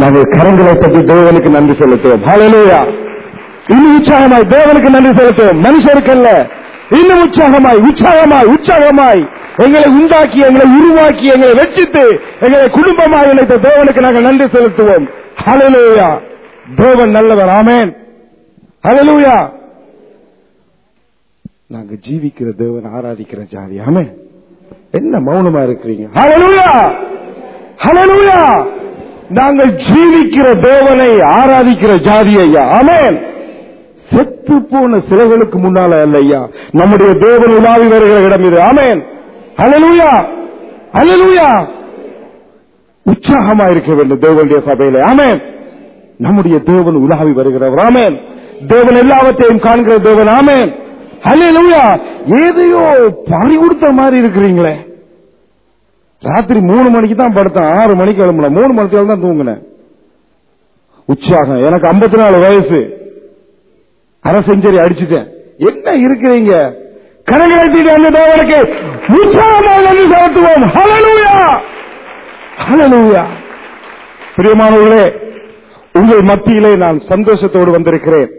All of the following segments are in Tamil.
நாங்கள் கரங்களை தட்டி தேவனுக்கு நன்றி செலுத்துவோம் ஹalleluya இன்னும் உற்சாகமாய் தேவனுக்கு நன்றி செலுத்துவோம் மனுஷருக்கல்ல இன்னும் உற்சாகமாய் உற்சாகமாய் உற்சாகமாய் எங்களை உண்டாக்கி எங்களை உருவாக்கி எங்களை வெற்றித்து எங்களை குடும்பமாய் இணைத்த தேவனுக்கு நாங்கள் நன்றி செலுத்துவோம் ஹalleluya தேவன் நல்லவர் ஆமென் ஹalleluya நாங்க ஜீவிக்கிற தேவன் ஆராதிக்கிற ஜாதி ஆமென் என்ன மௌனமா இருக்கிறீங்க ஹalleluya ஹalleluya நாங்கள் ஜீவிக்கிற தேவனை ஆராதிக்கிற ஜாதி ஐயா ஆமென் செத்து போன சிலைகளுக்கு முன்னால அல்ல ஐயா நம்முடைய தேவன் உலாவி வருகிற இடம் இது ஆமென் ஹalleluya ஹalleluya உற்சாகமா இருக்க வேண்டும் தேவனுடைய சபையில ஆமென் நம்முடைய தேவன் உலாவி வருகிறவர் ஆமென் தேவன் எல்லாவற்றையும் காண்கிற தேவன் ஆமென் ஹalleluya ஏதையோ பறி கொடுத்த மாதிரி இருக்கிறீங்களே ராத்திரி மூணு மணிக்கு தான் படுத்தேன் ஆறு மணிக்கு கிளம்புனேன் மூணு மணிக்கு தான் தூங்கினேன் உற்சாகம் எனக்கு 54 நாலு வயசு அரை செஞ்சரி அடிச்சுட்டேன் என்ன இருக்கிறீங்க கரகட்டிட்டு அந்த தேவனுக்கு உற்சாகமாக நன்றி செலுத்துவோம் ஹalleluya ஹalleluya பிரியமானவர்களே உங்கள் மத்தியிலே நான் சந்தோஷத்தோடு வந்திருக்கிறேன்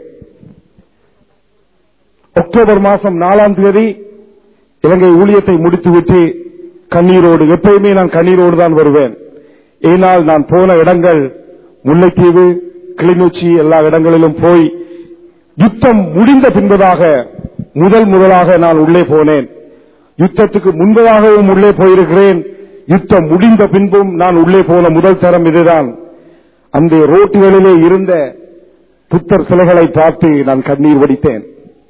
அக்டோபர் மாசம் நாலாம் தேதி இலங்கை ஊழியத்தை முடித்துவிட்டு கண்ணீரோடு எப்பயுமே நான் கண்ணீரோடு தான் வருவேன் ஏனால் நான் போன இடங்கள் முல்லைத்தீவு கிளிநொச்சி எல்லா இடங்களிலும் போய் யுத்தம் முடிந்த பின்பதாக முதல் முதலாக நான் உள்ளே போனேன் யுத்தத்துக்கு முன்பதாகவும் உள்ளே போயிருக்கிறேன் யுத்தம் முடிந்த பின்பும் நான் உள்ளே போன முதல் தரம் இதுதான் அந்த ரோட்டுகளிலே இருந்த புத்தர் சிலைகளை பார்த்து நான் கண்ணீர் வடித்தேன்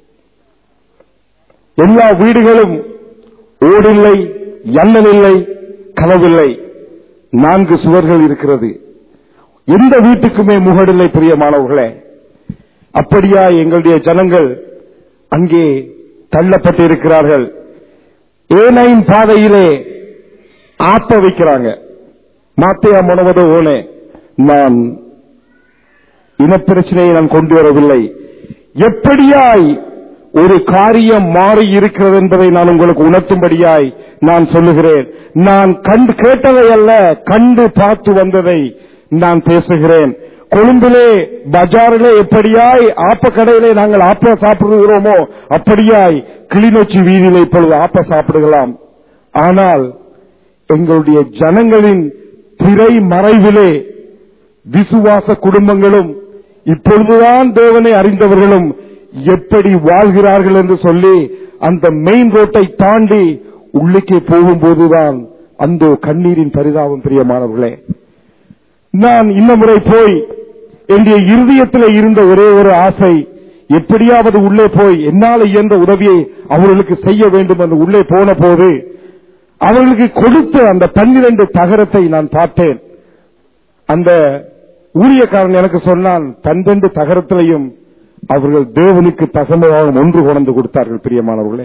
எல்லா வீடுகளும் ஓடில்லை எண்ணல் இல்லை கனவில்லை நான்கு சுவர்கள் இருக்கிறது எந்த வீட்டுக்குமே முகடில்லை பிரியமானவர்களே அப்படியா எங்களுடைய ஜனங்கள் அங்கே தள்ளப்பட்டு இருக்கிறார்கள் ஏனையின் பாதையிலே ஆப்ப வைக்கிறாங்க மாத்தையா முனவதோ ஓனே நான் இனப்பிரச்சனையை நான் கொண்டு வரவில்லை எப்படியாய் ஒரு காரியம் மாறி இருக்கிறது என்பதை நான் உங்களுக்கு உணர்த்தும்படியாய் நான் சொல்லுகிறேன் நான் கண்டு கேட்டதை அல்ல கண்டு பார்த்து வந்ததை நான் பேசுகிறேன் கொழும்பிலே பஜாரிலே எப்படியாய் ஆப்ப கடையிலே நாங்கள் ஆப்ப சாப்பிடுகிறோமோ அப்படியாய் கிளிநொச்சி வீதியிலே இப்பொழுது ஆப்ப சாப்பிடுகலாம் ஆனால் எங்களுடைய ஜனங்களின் திரை மறைவிலே விசுவாச குடும்பங்களும் இப்பொழுதுதான் தேவனை அறிந்தவர்களும் எப்படி வாழ்கிறார்கள் என்று சொல்லி அந்த மெயின் ரோட்டை தாண்டி உள்ளுக்கே போகும்போதுதான் அந்த கண்ணீரின் பரிதாபம் பிரியமானவர்களே நான் இந்த முறை போய் என்னுடைய இருதயத்தில் இருந்த ஒரே ஒரு ஆசை எப்படியாவது உள்ளே போய் என்னால் இயன்ற உதவியை அவர்களுக்கு செய்ய வேண்டும் என்று உள்ளே போன போது அவர்களுக்கு கொடுத்த அந்த பன்னிரண்டு தகரத்தை நான் பார்த்தேன் அந்த ஊழியக்காரன் எனக்கு சொன்னான் பன்னிரண்டு தகரத்திலையும் அவர்கள் தேவனுக்கு தகமையாக ஒன்று கொண்டு கொடுத்தார்கள் பிரியமானவர்களே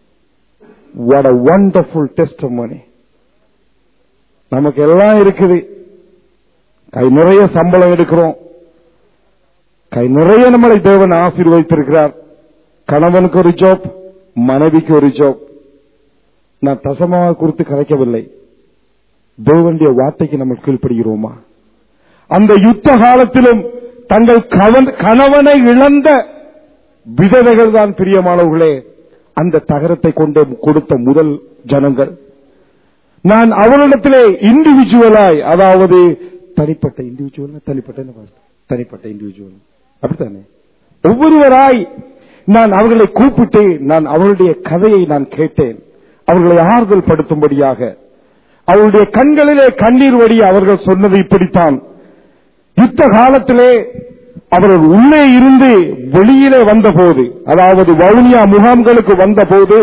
what a wonderful testimony நமக்கு எல்லாம் இருக்குது கை நிறைய சம்பளம் எடுக்கிறோம் கை நிறைய நம்மளை தேவன் ஆசீர்வதித்திருக்கிறார் கணவனுக்கு ஒரு ஜாப் மனைவிக்கு ஒரு ஜாப் நான் தசமாக குறித்து கதைக்கவில்லை தேவனுடைய வார்த்தைக்கு நம்ம கீழ்ப்படுகிறோமா அந்த யுத்த காலத்திலும் தங்கள் கவன்- கணவனை இழந்த விதவைகள் தான் பிரியமானவர்களே அந்த தகரத்தை கொண்டு கொடுத்த முதல் ஜனங்கள் நான் அவரிடத்திலே இண்டிவிஜுவலாய் அதாவது தனிப்பட்ட இண்டிவிஜுவல் தனிப்பட்ட என்ன பாஸ்டர்? தனிப்பட்ட இண்டிவிஜுவல் அப்படித்தானே ஒவ்வொருவராய் நான் அவர்களை கூப்பிட்டு நான் அவர்களுடைய கதையை நான் கேட்டேன் அவர்களை ஆறுதல் படுத்தும்படியாக அவருடைய கண்களிலே கண்ணீர் வடி அவர்கள் சொன்னது இப்படித்தான் யுத்த காலத்திலே அவர்கள் உள்ளே இருந்து வெளியிலே வந்தபோது அதாவது வவுனியா முகாம்களுக்கு வந்தபோது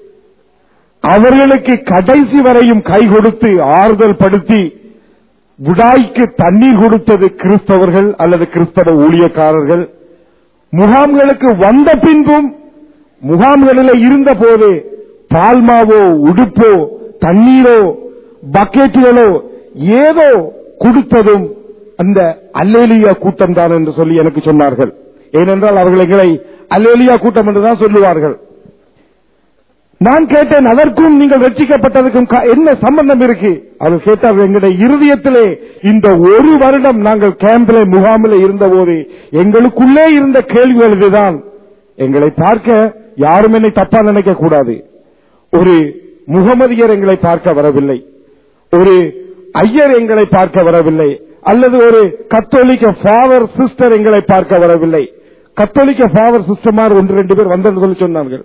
அவர்களுக்கு கடைசி வரையும் கை கொடுத்து ஆறுதல் படுத்தி விடாய்க்கு தண்ணீர் கொடுத்தது கிறிஸ்தவர்கள் அல்லது கிறிஸ்தவ ஊழியக்காரர்கள் முகாம்களுக்கு வந்த பின்பும் முகாம்களில் இருந்தபோது பால்மாவோ உடுப்போ தண்ணீரோ பக்கெட்டுகளோ ஏதோ கொடுத்ததும் அந்த அல்லேலியா கூட்டம் தான் என்று சொல்லி எனக்கு சொன்னார்கள் ஏனென்றால் அவர்கள் எங்களை அல்லேலியா கூட்டம் என்றுதான் சொல்லுவார்கள் நான் கேட்டேன் அதற்கும் நீங்கள் ரட்சிக்கப்பட்டதுக்கும் கா- என்ன சம்பந்தம் இருக்கு அவர் கேட்டார் எங்களுடைய இருதயத்திலே இந்த ஒரு வருடம் நாங்கள் கேம்பிலே முகாமிலே இருந்தபோது எங்களுக்குள்ளே இருந்த கேள்விகள் இதுதான் எங்களை பார்க்க யாரும் என்னை தப்பா நினைக்க கூடாது ஒரு முகமதியர் எங்களை பார்க்க வரவில்லை ஒரு ஐயர் எங்களை பார்க்க வரவில்லை அல்லது ஒரு கத்தோலிக்க ஃபாதர் சிஸ்டர் எங்களை பார்க்க வரவில்லை கத்தோலிக்க ஃபாதர் சிஸ்டர் ஒன்று ரெண்டு பேர் வந்தது சொல்லி சொன்னார்கள்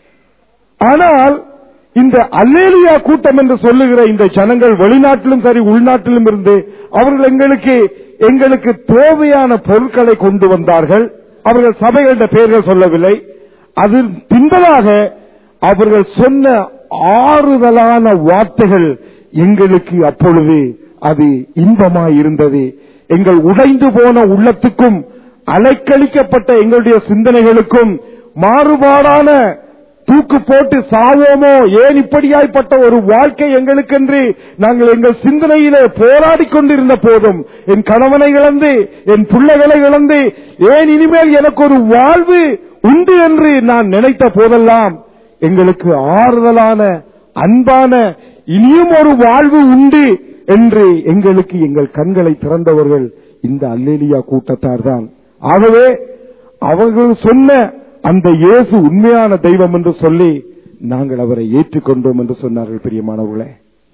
ஆனால் இந்த அல்லேலியா கூட்டம் என்று சொல்லுகிற இந்த ஜனங்கள் வெளிநாட்டிலும் சரி உள்நாட்டிலும் இருந்து அவர்கள் எங்களுக்கு எங்களுக்கு தேவையான பொருட்களை கொண்டு வந்தார்கள் அவர்கள் சபைகளிட பெயர்கள் சொல்லவில்லை அது பின்பதாக அவர்கள் சொன்ன ஆறுதலான வார்த்தைகள் எங்களுக்கு அப்பொழுது அது இன்பமாய் இருந்தது எங்கள் உடைந்து போன உள்ளத்துக்கும் அலைக்கழிக்கப்பட்ட எங்களுடைய சிந்தனைகளுக்கும் மாறுபாடான தூக்கு போட்டு சாவோமோ ஏன் இப்படியாய்ப்பட்ட ஒரு வாழ்க்கை எங்களுக்கென்று நாங்கள் எங்கள் சிந்தனையிலே போராடி கொண்டிருந்த போதும் என் கணவனை இழந்து என் பிள்ளைகளை இழந்து ஏன் இனிமேல் எனக்கு ஒரு வாழ்வு உண்டு என்று நான் நினைத்த போதெல்லாம் எங்களுக்கு ஆறுதலான அன்பான இனியும் ஒரு வாழ்வு உண்டு என்று எங்களுக்கு எங்கள் கண்களை திறந்தவர்கள் இந்த அல்லேலியா கூட்டத்தார் தான் ஆகவே அவர்கள் சொன்ன அந்த இயேசு உண்மையான தெய்வம் என்று சொல்லி நாங்கள் அவரை ஏற்றுக்கொண்டோம் என்று சொன்னார்கள் பிரியமானவர்களே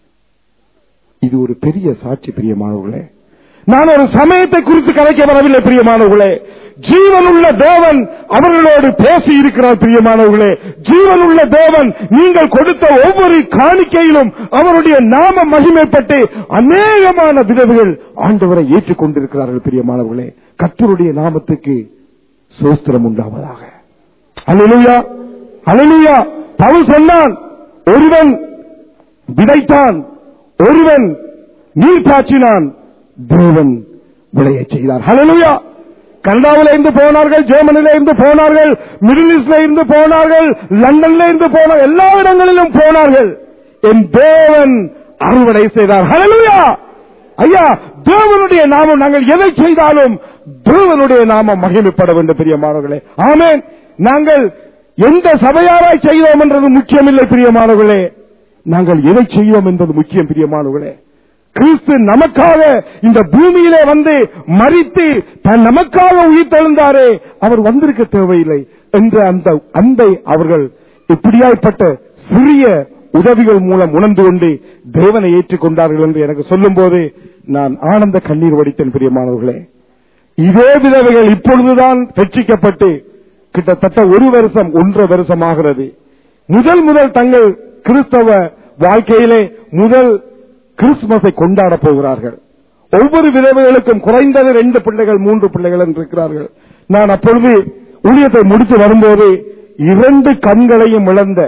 இது ஒரு பெரிய சாட்சி பிரியமானவர்களே நான் ஒரு சமயத்தை குறித்து கலைக்க வரவில்லை பிரியமானவர்களே ஜீவனுள்ள தேவன் அவர்களோடு பேசி இருக்கிறார் பிரியமானவர்களே ஜீவனுள்ள தேவன் நீங்கள் கொடுத்த ஒவ்வொரு காணிக்கையிலும் அவருடைய நாம மகிமைப்பட்டு அநேகமான விதவுகள் ஆண்டவரை ஏற்றுக்கொண்டிருக்கிறார்கள் பிரியமானவர்களே கர்த்தருடைய நாமத்துக்கு சோஸ்திரம் உண்டாவதாக அலலுயா அலலுயா பவுல் சொன்னான் ஒருவன் விதைத்தான் ஒருவன் நீர் பாய்ச்சினான் தேவன் விளையச் செய்தார் ஹalleluya கனடாவில இருந்து போனார்கள் ஜெர்மனில இருந்து போனார்கள் மிடில் ஈஸ்ட்ல இருந்து போனார்கள் லண்டன்ல இருந்து போனார்கள் எல்லா இடங்களிலும் போனார்கள் என் தேவன் அறுவடை செய்தார் ஹalleluya ஐயா தேவனுடைய நாமம் நாங்கள் எதை செய்தாலும் தேவனுடைய நாமம் மகிமைப்பட வேண்டும் பிரியமானவர்களே ஆமென் நாங்கள் எந்த சபையாராய் செய்தோம் என்றது முக்கியமில்லை பிரியமானவர்களே நாங்கள் எதை செய்தோம் என்பது முக்கியம் பிரியமானவர்களே கிறிஸ்து நமக்காக இந்த பூமியிலே வந்து மறித்து தன் நமக்காக உயிர்த்தெழுந்தாரே அவர் வந்திருக்க தேவையில்லை என்ற அந்த அன்பை அவர்கள் இப்படியாய்ப்பட்ட சிறிய உதவிகள் மூலம் உணர்ந்து கொண்டு தேவனை ஏற்றுக்கொண்டார்கள் என்று எனக்கு சொல்லும் போது நான் ஆனந்த கண்ணீர் வடித்தேன் பிரியமானவர்களே இதே விதவைகள் இப்பொழுதுதான் ரட்சிக்கப்பட்டு கிட்டத்தட்ட ஒரு வருஷம் ஒன்றரை வருஷம் ஆகிறது முதல் முதல் தங்கள் கிறிஸ்தவ வாழ்க்கையிலே முதல் கிறிஸ்துமஸை கொண்டாட போகிறார்கள் ஒவ்வொரு விதவைகளுக்கும் குறைந்தது ரெண்டு பிள்ளைகள் மூன்று பிள்ளைகள் என்று இருக்கிறார்கள் நான் அப்பொழுது ஊழியத்தை முடித்து வரும்போது இரண்டு கண்களையும் இழந்த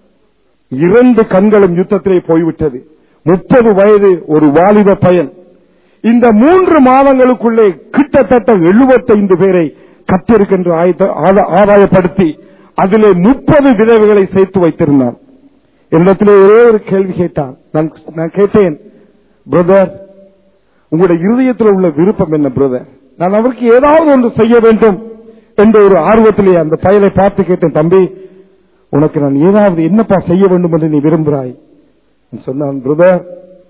இரண்டு கண்களும் யுத்தத்திலே போய்விட்டது முப்பது வயது ஒரு வாலிப பையன் இந்த மூன்று மாதங்களுக்குள்ளே கிட்டத்தட்ட எழுபத்தைந்து பேரை கத்திருக்கின்ற ஆதாயப்படுத்தி அதிலே முப்பது விதவைகளை சேர்த்து வைத்திருந்தான் என்னிடத்திலே ஒரே ஒரு கேள்வி கேட்டான் நான் நான் கேட்டேன் பிரதர் உங்களுடைய இருதயத்தில் உள்ள விருப்பம் என்ன பிரதர் நான் அவருக்கு ஏதாவது ஒன்று செய்ய வேண்டும் என்ற ஒரு ஆர்வத்திலே அந்த பயலை பார்த்து கேட்டேன் தம்பி உனக்கு நான் ஏதாவது என்னப்பா செய்ய வேண்டும் என்று நீ விரும்புகிறாய் சொன்னான் பிரதர்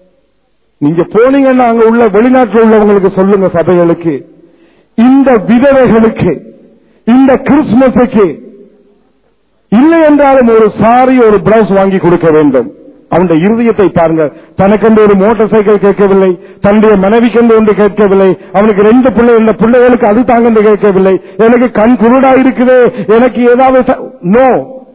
நீங்க போனீங்கன்னா அங்க உள்ள வெளிநாட்டில் உள்ளவங்களுக்கு சொல்லுங்க சபைகளுக்கு இந்த விதவைகளுக்கு இந்த கிறிஸ்துமஸுக்கு இல்லை என்றாலும் ஒரு சாரி ஒரு பிளவுஸ் வாங்கி கொடுக்க வேண்டும் அவனுடைய இருதயத்தை பாருங்க தனக்கென்று ஒரு மோட்டார் சைக்கிள் கேட்கவில்லை தன்னுடைய மனைவிக்கென்று ஒன்று கேட்கவில்லை அவனுக்கு ரெண்டு பிள்ளை இந்த பிள்ளைகளுக்கு அது தாங்கென்று கேட்கவில்லை எனக்கு கண் குருடா இருக்குது எனக்கு ஏதாவது நோ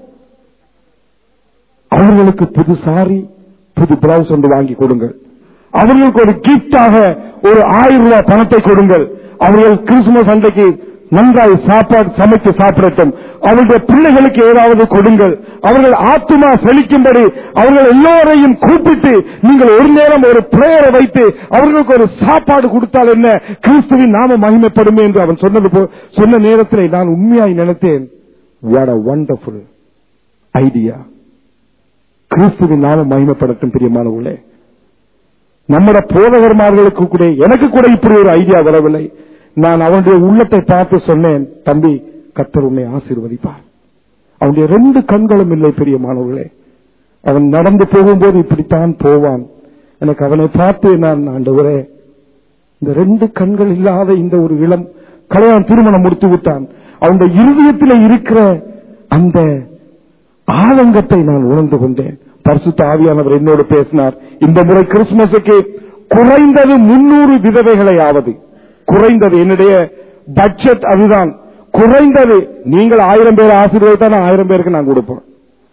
அவர்களுக்கு புது சாரி புது பிளவுஸ் ஒன்று வாங்கி கொடுங்கள் அவர்களுக்கு ஒரு கிஃப்டாக ஒரு ஆயிரம் ரூபாய் பணத்தை கொடுங்கள் அவர்கள் கிறிஸ்துமஸ் அன்றைக்கு நன்றாய் சாப்பாடு சமைத்து சாப்பிடட்டும் அவருடைய பிள்ளைகளுக்கு ஏதாவது கொடுங்கள் அவர்கள் ஆத்துமா செழிக்கும்படி அவர்கள் எல்லோரையும் கூப்பிட்டு நீங்கள் ஒரு நேரம் ஒரு பிரேயரை வைத்து அவர்களுக்கு ஒரு சாப்பாடு கொடுத்தால் என்ன கிறிஸ்துவின் நாம மகிமைப்படுமே என்று அவன் சொன்னது போ சொன்ன நேரத்தில் நான் உண்மையாய் நினைத்தேன் வாட் அ வண்டர்ஃபுல் ஐடியா கிறிஸ்துவின் நாம மகிமைப்படட்டும் பிரியமானவர்களே நம்மட போதகர்மார்களுக்கு கூட எனக்கு கூட இப்படி ஒரு ஐடியா வரவில்லை நான் அவனுடைய உள்ளத்தை பார்த்து சொன்னேன் தம்பி கத்தர் உன்னை ஆசீர்வதிப்பார் அவனுடைய ரெண்டு கண்களும் இல்லை பெரியமானவர்களே அவன் நடந்து போகும்போது இப்படித்தான் போவான் எனக்கு அவனை பார்த்து நான் ஆண்டவரே இந்த ரெண்டு கண்கள் இல்லாத இந்த ஒரு இளம் கல்யாணம் திருமணம் முடித்து விட்டான் அவனுடைய இருதயத்தில் இருக்கிற அந்த ஆதங்கத்தை நான் உணர்ந்து கொண்டேன் பரிசுத்த ஆவியானவர் என்னோடு பேசினார் இந்த முறை கிறிஸ்துமஸுக்கு குறைந்தது முன்னூறு விதவைகளை ஆவது குறைந்தது என்னுடைய பட்ஜெட் அதுதான் குறைந்தது நீங்கள் ஆயிரம் பேர் ஆசீர்வதித்தா நான் ஆயிரம் பேருக்கு நான் கொடுப்பேன்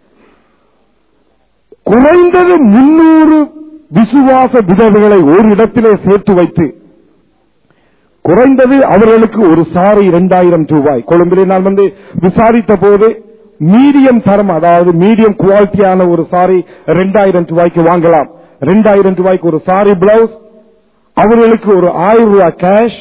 குறைந்தது முன்னூறு விசுவாச விதவைகளை ஒரு இடத்திலே சேர்த்து வைத்து குறைந்தது அவர்களுக்கு ஒரு சாரி இரண்டாயிரம் ரூபாய் கொழும்பிலே நான் வந்து விசாரித்த போது மீடியம் தரம் அதாவது மீடியம் குவாலிட்டியான ஒரு சாரி இரண்டாயிரம் ரூபாய்க்கு வாங்கலாம் இரண்டாயிரம் ரூபாய்க்கு ஒரு சாரி பிளவுஸ் அவர்களுக்கு ஒரு ஆயிரம் ரூபாய் கேஷ்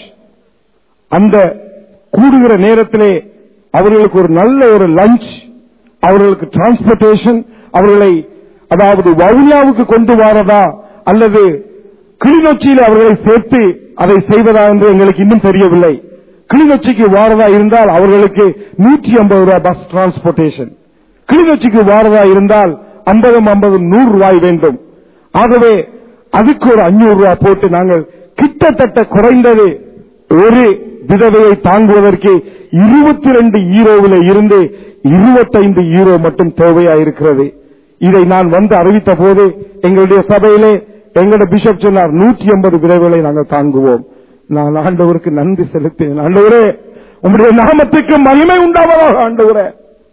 அந்த கூடுகிற நேரத்திலே அவர்களுக்கு ஒரு நல்ல ஒரு லஞ்ச் அவர்களுக்கு டிரான்ஸ்போர்டேஷன் அவர்களை அதாவது வவுனியாவுக்கு கொண்டு வரதா அல்லது கிளிநொச்சியில் அவர்களை சேர்த்து அதை செய்வதா என்று எங்களுக்கு இன்னும் தெரியவில்லை கிளிநொச்சிக்கு வாரதா இருந்தால் அவர்களுக்கு நூற்றி ஐம்பது ரூபாய் பஸ் டிரான்ஸ்போர்டேஷன் கிளிநொச்சிக்கு வாரதா இருந்தால் ஐம்பதும் ஐம்பதும் நூறு ரூபாய் வேண்டும் ஆகவே அதுக்கு ஒரு அஞ்சூறு ரூபாய் போட்டு நாங்கள் கிட்டத்தட்ட குறைந்தது ஒரு விதவையை தாங்குவதற்கு இருபத்தி ரெண்டு ஈரோவில் இருந்து இருபத்தைந்து ஈரோ மட்டும் தேவையாயிருக்கிறது இதை நான் வந்து அறிவித்த போது எங்களுடைய சபையிலே எங்களுடைய பிஷப் சொன்னார் நூற்றி ஐம்பது விதவைகளை நாங்கள் தாங்குவோம் நான் ஆண்டவருக்கு நன்றி செலுத்தினேன் ஆண்டவரே உங்களுடைய நாமத்துக்கு மகிமை உண்டாவதாக ஆண்டவரே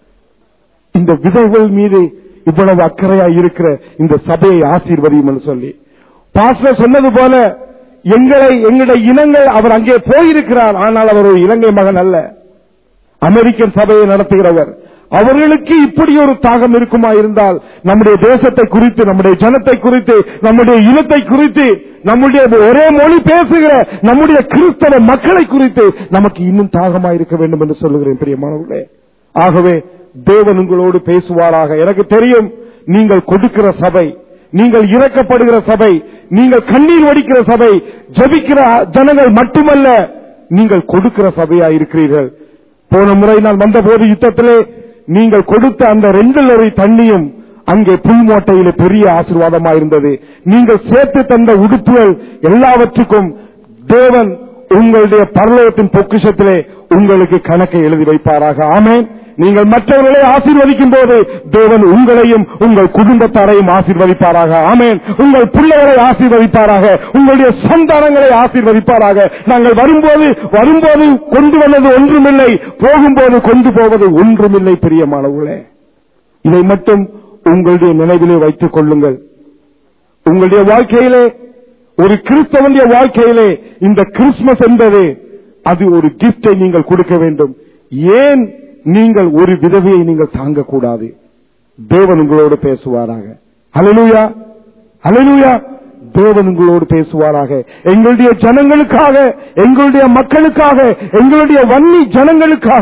இந்த விதைகள் மீது இவ்வளவு அக்கறையா இருக்கிற இந்த சபையை ஆசீர்வதியும் என்று சொல்லி பாஸ்டர் சொன்னது போல எங்களை எங்களுடைய இனங்கள் அவர் அங்கே போயிருக்கிறார் ஆனால் அவர் ஒரு இலங்கை மகன் அல்ல அமெரிக்கன் சபையை நடத்துகிறவர் அவர்களுக்கு இப்படி ஒரு தாகம் இருக்குமா இருந்தால் நம்முடைய தேசத்தை குறித்து நம்முடைய ஜனத்தை குறித்து நம்முடைய இனத்தை குறித்து நம்முடைய ஒரே மொழி பேசுகிற நம்முடைய கிறிஸ்தவ மக்களை குறித்து நமக்கு இன்னும் தாகமா இருக்க வேண்டும் என்று சொல்லுகிறேன் பிரியமானவர்களே ஆகவே தேவன் உங்களோடு பேசுவாராக எனக்கு தெரியும் நீங்கள் கொடுக்கிற சபை நீங்கள் இறக்கப்படுகிற சபை நீங்கள் கண்ணீர் வடிக்கிற சபை ஜபிக்கிற ஜனங்கள் மட்டுமல்ல நீங்கள் கொடுக்கிற சபையா இருக்கிறீர்கள் போன முறை நான் வந்தபோது யுத்தத்திலே நீங்கள் கொடுத்த அந்த ரெண்டு லரி தண்ணியும் அங்கே புல்மோட்டையில பெரிய ஆசீர்வாதமா இருந்தது நீங்கள் சேர்த்து தந்த உடுப்புகள் எல்லாவற்றுக்கும் தேவன் உங்களுடைய பரலோகத்தின் பொக்கிஷத்திலே உங்களுக்கு கணக்கை எழுதி வைப்பாராக ஆமேன் நீங்கள் மற்றவர்களை ஆசீர்வதிக்கும் போது தேவன் உங்களையும் உங்கள் குடும்பத்தாரையும் ஆசீர்வதிப்பாராக ஆமேன் உங்கள் பிள்ளைகளை ஆசீர்வதிப்பாராக உங்களுடைய சந்தானங்களை ஆசீர்வதிப்பாராக நாங்கள் வரும்போது வரும்போது கொண்டு வந்தது ஒன்றுமில்லை போகும்போது கொண்டு போவது ஒன்றுமில்லை பிரியமானவர்களே இதை மட்டும் உங்களுடைய நினைவிலே வைத்துக் கொள்ளுங்கள் உங்களுடைய வாழ்க்கையிலே ஒரு கிறிஸ்தவனுடைய வாழ்க்கையிலே இந்த கிறிஸ்துமஸ் என்பது அது ஒரு கிஃப்டை நீங்கள் கொடுக்க வேண்டும் ஏன் நீங்கள் ஒரு விதவையை நீங்கள் தாங்கக்கூடாது தேவன் உங்களோடு பேசுவாராக ஹalleluya ஹalleluya தேவன் உங்களோடு பேசுவாராக எங்களுடைய ஜனங்களுக்காக எங்களுடைய மக்களுக்காக எங்களுடைய வன்னி ஜனங்களுக்காக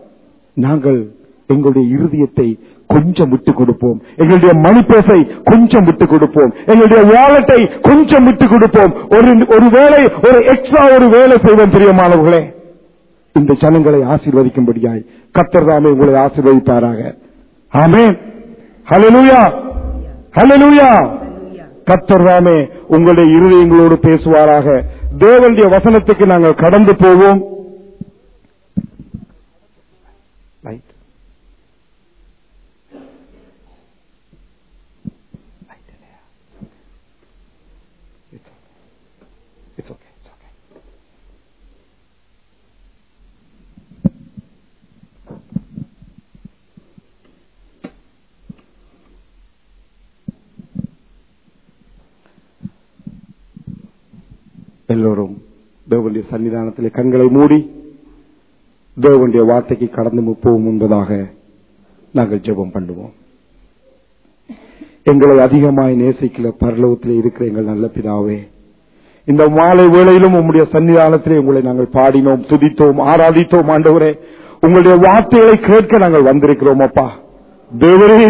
நாங்கள் எங்களுடைய இருதயத்தை கொஞ்சம் விட்டு கொடுப்போம் எங்களுடைய மணிப்பேசை கொஞ்சம் விட்டு கொடுப்போம் எங்களுடைய வாலெட்டை கொஞ்சம் விட்டு கொடுப்போம் ஒரு ஒரு வேலை ஒரு எக்ஸ்ட்ரா ஒரு வேலை செய்வோம் பிரியமானவர்களே இந்த ஜனங்களை ஆசீர்வதிக்கும்படியாய் கத்தர் தாமே உங்களை ஆசீர்வதிப்பாராக ஆமென் ஹalleluya ஹalleluya கத்தர் தாமே உங்களுடைய இருதயங்களோடு பேசுவாராக தேவனுடைய வசனத்துக்கு நாங்கள் கடந்து போவோம் Light. Light in there. It's okay. It's okay. It's okay. எல்லோரும் தேவனுடைய சன்னிதானத்திலே கண்களை மூடி தேவனுடைய வார்த்தைக்கு கடந்து போவோம் என்பதாக நாங்கள் ஜெபம் பண்ணுவோம் எங்களை அதிகமாய் நேசிக்கல பரலோகத்திலே இருக்கிற எங்கள் நல்ல பிதாவே இந்த மாலை வேளையிலும் உம்முடைய சன்னிதானத்திலே உங்களை நாங்கள் பாடினோம் துதித்தோம் ஆராதித்தோம் ஆண்டவரே உங்களுடைய வார்த்தைகளை கேட்க நாங்கள் வந்திருக்கிறோம் அப்பா தேவரே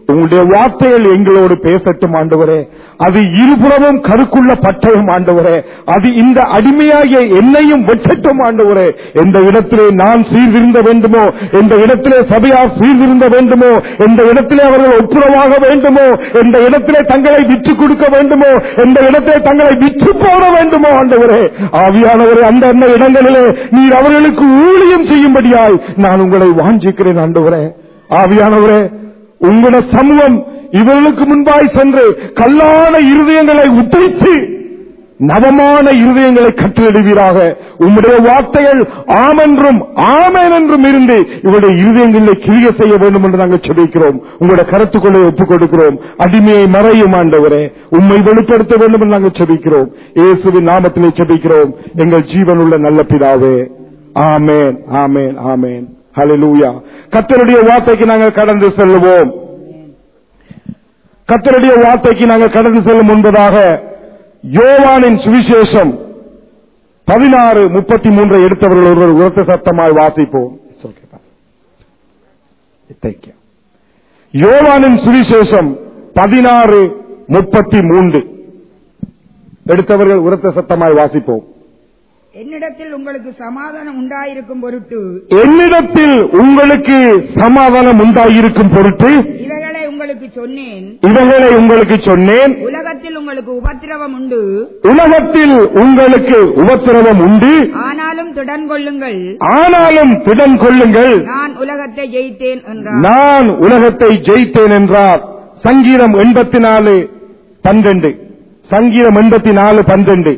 உங்களுடைய வார்த்தைகள் எங்களோடு பேசட்டும் ஆண்டவரே அது இருபுறமும் கருக்குள்ள பட்டயம் ஆண்டவரே அது இந்த அடிமையாகிய என்னையும் வெட்டட்டும் ஆண்டவரே எந்த இடத்திலே நான் சீர்திருந்த வேண்டுமோ எந்த இடத்திலே சபையார் சீர்திருந்த வேண்டுமோ எந்த இடத்திலே அவர்கள் ஒப்புரவாக வேண்டுமோ எந்த இடத்திலே தங்களை விற்று கொடுக்க வேண்டுமோ எந்த இடத்திலே தங்களை விற்று போட வேண்டுமோ ஆண்டவரே ஆவியானவரே அந்த அந்த இடங்களிலே நீர் அவர்களுக்கு ஊழியம் செய்யும்படியாய் நான் உங்களை வாஞ்சிக்கிறேன் ஆண்டவரே ஆவியானவரே உங்களோட சமூகம் இவர்களுக்கு முன்பாய் சென்று கல்லான இருதயங்களை உடைத்து நவமான இருதயங்களை கற்றெழுவீராக உம்முடைய வார்த்தைகள் ஆமென்றும் ஆமேன் என்றும் இருந்து இவருடைய இருதயங்களை கிரிய செய்ய வேண்டும் என்று நாங்கள் செபிக்கிறோம் உங்களுடைய கருத்துக்களை ஒப்புக் கொடுக்கிறோம் அடிமையை மறையும் ஆண்டவரே உம்மை வெளிப்படுத்த வேண்டும் என்று நாங்கள் செபிக்கிறோம் இயேசுவின் நாமத்திலே செபிக்கிறோம் எங்கள் ஜீவனுள்ள நல்ல பிதாவே ஆமேன் ஆமேன் ஆமேன் ஹalleluya கர்த்தருடைய வார்த்தைக்கு நாங்கள் கடந்து செல்லுவோம் கர்த்தருடைய வார்த்தைக்கு நாங்கள் கடந்து செல்லும் முன்பதாக யோவானின் சுவிசேஷம் பதினாறு முப்பத்தி மூன்றை எடுத்தவர்கள் ஒருவர் உரத்த சத்தமாய் வாசிப்போம் It's okay, bye. Thank you. யோவானின் சுவிசேஷம் பதினாறு முப்பத்தி மூன்று எடுத்தவர்கள் உரத்த சத்தமாய் வாசிப்போம் என்னிடத்தில் உங்களுக்கு சமாதானம் உண்டாயிருக்கும் பொருட்டு என்னிடத்தில் உங்களுக்கு சமாதானம் உண்டாயிருக்கும் பொருட்டு இவைகளை உங்களுக்கு சொன்னேன் இவைகளை உங்களுக்கு சொன்னேன் உலகத்தில் உங்களுக்கு உபத்திரவம் உண்டு உலகத்தில் உங்களுக்கு உபத்திரவம் உண்டு ஆனாலும் திடன் கொள்ளுங்கள் ஆனாலும் திடன் கொள்ளுங்கள் நான் உலகத்தை ஜெயித்தேன் என்றார் நான் உலகத்தை ஜெயித்தேன் என்றார் சங்கீதம் எண்பத்தி நாலு பன்னிரண்டு சங்கீதம் எண்பத்தி நாலு பன்னிரண்டு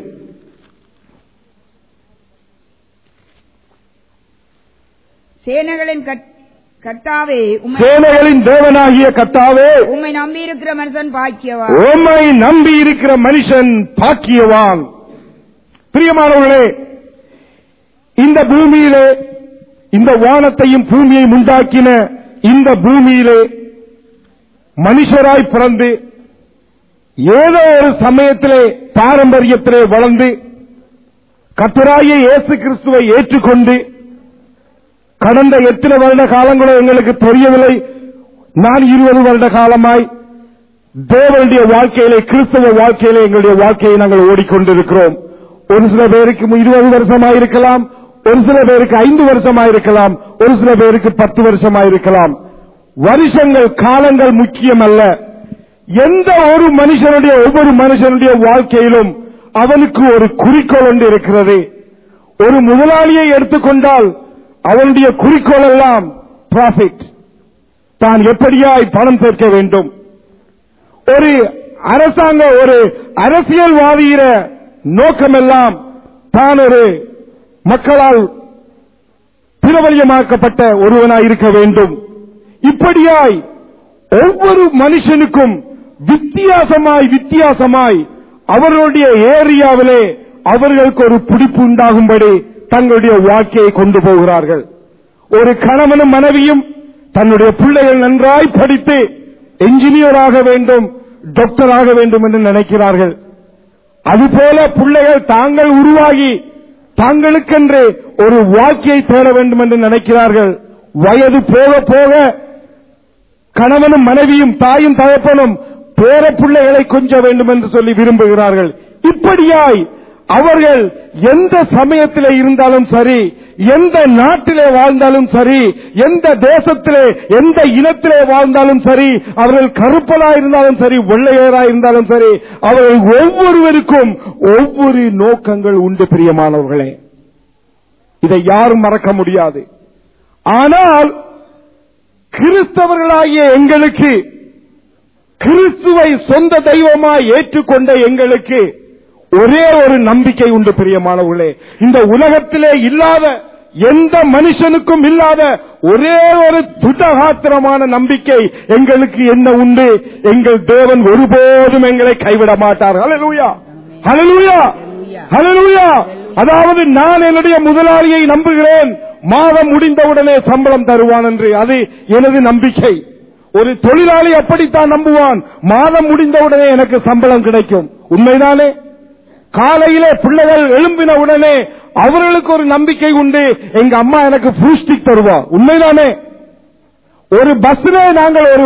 சேனைகளின் கட்- கர்த்தாவே உம்மை சேனைகளின் தேவனாகிய கத்தாவே உம்மை நம்பியிருக்கிற மனுஷன் பாக்கியவா உம்மை நம்பி இருக்கிற மனுஷன் பாக்கியவான் பிரியமானவர்களே இந்த பூமியிலே இந்த வானத்தையும் பூமியையும் உண்டாக்கின இந்த பூமியிலே மனுஷராய் பிறந்து ஏதோ ஒரு சமயத்திலே பாரம்பரியத்திலே வளர்ந்து கத்தராகிய இயேசு கிறிஸ்துவை ஏற்றுக்கொண்டு கடந்த எத்தனை வருட காலங்களோ எங்களுக்கு தெரியவில்லை நான் இருபது வருட காலமாய் தேவனுடைய வாழ்க்கையிலே கிறிஸ்தவ வாழ்க்கையிலே எங்களுடைய வாழ்க்கையை நாங்கள் ஓடிக்கொண்டிருக்கிறோம் ஒரு சில பேருக்கு இருபது வருஷமாக இருக்கலாம் ஒரு சில பேருக்கு ஐந்து வருஷமாக இருக்கலாம் ஒரு சில பேருக்கு பத்து வருஷமாக இருக்கலாம் வருஷங்கள் காலங்கள் முக்கியம் அல்ல எந்த ஒரு மனுஷனுடைய ஒவ்வொரு மனுஷனுடைய வாழ்க்கையிலும் அவனுக்கு ஒரு குறிக்கோள் ஒன்று இருக்கிறது ஒரு முதலாளியை எடுத்துக்கொண்டால் அவனுடைய குறிக்கோள் எல்லாம் ப்ராஃபிட் தான் எப்படியாய் பணம் சேர்க்க வேண்டும் ஒரு அரசாங்க ஒரு அரசியல்வாதியிற நோக்கமெல்லாம் தான் ஒரு மக்களால் பிரபல்யமாக்கப்பட்ட ஒருவனாய் இருக்க வேண்டும் இப்படியாய் ஒவ்வொரு மனுஷனுக்கும் வித்தியாசமாய் வித்தியாசமாய் அவர்களுடைய ஏரியாவிலே அவர்களுக்கு ஒரு பிடிப்பு உண்டாகும்படி தங்களுடைய வாழ்க்கையை கொண்டு போகிறார்கள் ஒரு கணவனும் மனைவியும் தன்னுடைய பிள்ளைகள் நன்றாய் படித்து என்ஜினியராக வேண்டும் டாக்டராக வேண்டும் என்று நினைக்கிறார்கள் அதுபோல பிள்ளைகள் தாங்கள் உருவாகி தாங்களுக்கென்று ஒரு வாழ்க்கையை தேட வேண்டும் என்று நினைக்கிறார்கள் வயது போக போக கணவனும் மனைவியும் தாயும் தகப்பனும் பேர பிள்ளைகளை கொஞ்ச வேண்டும் என்று சொல்லி விரும்புகிறார்கள் இப்படியாய் அவர்கள் எந்த சமயத்திலே இருந்தாலும் சரி எந்த நாட்டிலே வாழ்ந்தாலும் சரி எந்த தேசத்திலே எந்த இனத்திலே வாழ்ந்தாலும் சரி அவர்கள் கருப்பலாய் இருந்தாலும் சரி வெள்ளையராய் இருந்தாலும் சரி அவர்கள் ஒவ்வொருவருக்கும் ஒவ்வொரு நோக்கங்கள் உண்டு பிரியமானவர்களே இதை யாரும் மறக்க முடியாது ஆனால் கிறிஸ்தவர்களாகிய எங்களுக்கு கிறிஸ்துவை சொந்த தெய்வமாய் ஏற்றுக்கொண்ட எங்களுக்கு ஒரே ஒரு நம்பிக்கை உண்டு பிரியமானவர்களே இந்த உலகத்திலே இல்லாத எந்த மனுஷனுக்கும் இல்லாத ஒரே ஒரு துடகாத்திரமான நம்பிக்கை எங்களுக்கு என்ன உண்டு எங்கள் தேவன் ஒருபோதும் எங்களை கைவிட மாட்டார் ஹalleluya ஹalleluya ஹalleluya அதாவது நான் என்னுடைய முதலாளியை நம்புகிறேன் மாதம் முடிந்தவுடனே சம்பளம் தருவான் என்று அது எனது நம்பிக்கை ஒரு தொழிலாளி அப்படித்தான் நம்புவான் மாதம் முடிந்தவுடனே எனக்கு சம்பளம் கிடைக்கும் உண்மைதானே காலையிலே பிள்ளைகள் எழும்பின உடனே அவர்களுக்கு ஒரு நம்பிக்கை உண்டு எங்க அம்மா எனக்கு பூஸ்டிக் தருவா உண்மைதானே ஒரு பஸ்ல நாங்கள் ஒரு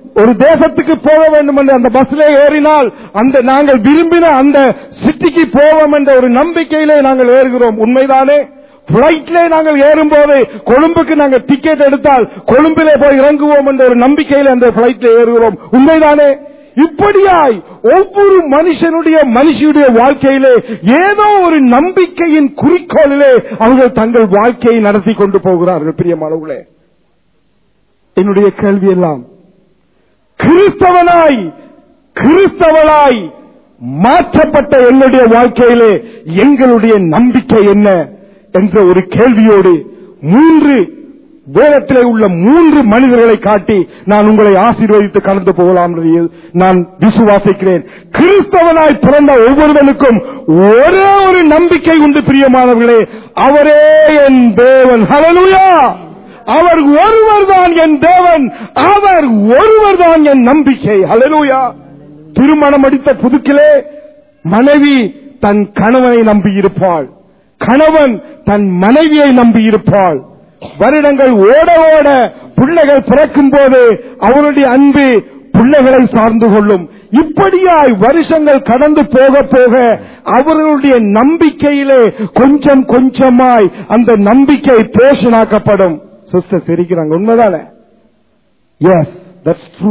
ஒரு தேசத்துக்கு போக வேண்டும் என்று அந்த பஸ்ல ஏறினால் அந்த நாங்கள் விரும்பின அந்த சிட்டிக்கு போவோம் என்ற ஒரு நம்பிக்கையிலே நாங்கள் ஏறுகிறோம் உண்மைதானே பிளைட்ல நாங்கள் ஏறும்போது கொழும்புக்கு நாங்கள் டிக்கெட் எடுத்தால் கொழும்பிலே போய் இறங்குவோம் என்ற ஒரு நம்பிக்கையில அந்த பிளைட்ல ஏறுகிறோம் உண்மைதானே இப்படியாய் ஒவ்வொரு மனுஷனுடைய மனுஷனுடைய வாழ்க்கையிலே ஏதோ ஒரு நம்பிக்கையின் குறிக்கோளிலே அவர்கள் தங்கள் வாழ்க்கையை நடத்தி கொண்டு போகிறார்கள் பிரியமானவர்களே என்னுடைய கேள்வி எல்லாம் கிறிஸ்தவனாய் கிறிஸ்தவனாய் மாற்றப்பட்ட எங்களுடைய வாழ்க்கையிலே எங்களுடைய நம்பிக்கை என்ன என்ற ஒரு கேள்வியோடு மூன்று வேதத்திலே உள்ள மூன்று மனிதர்களை காட்டி நான் உங்களை ஆசீர்வதித்து கடந்து போகலாம் என்று நான் விசுவாசிக்கிறேன் கிறிஸ்தவனாய் பிறந்த ஒவ்வொருவனுக்கும் ஒரே ஒரு நம்பிக்கை உண்டு பிரியமானவர்களே அவரே என் தேவன் ஹalleluya அவர் ஒருவர் தான் என் தேவன் அவர் ஒருவர் தான் என் நம்பிக்கை ஹalleluya திருமணம் அடித்த புதுக்கிலே மனைவி தன் கணவனை நம்பியிருப்பாள் கணவன் தன் மனைவியை நம்பியிருப்பாள் வருடங்கள் ஓட ஓட பிள்ளைகள் பிறக்கும் போது அவருடைய அன்பு பிள்ளைகளை சார்ந்து கொள்ளும் இப்படியாய் வருஷங்கள் கடந்து போக போக அவர்களுடைய நம்பிக்கையிலே கொஞ்சம் கொஞ்சமாய் அந்த நம்பிக்கை பேஷனாக்கப்படும் சிஸ்டர் சிரிக்கிறாங்க உண்மைதானே எஸ் தட்ஸ் ட்ரூ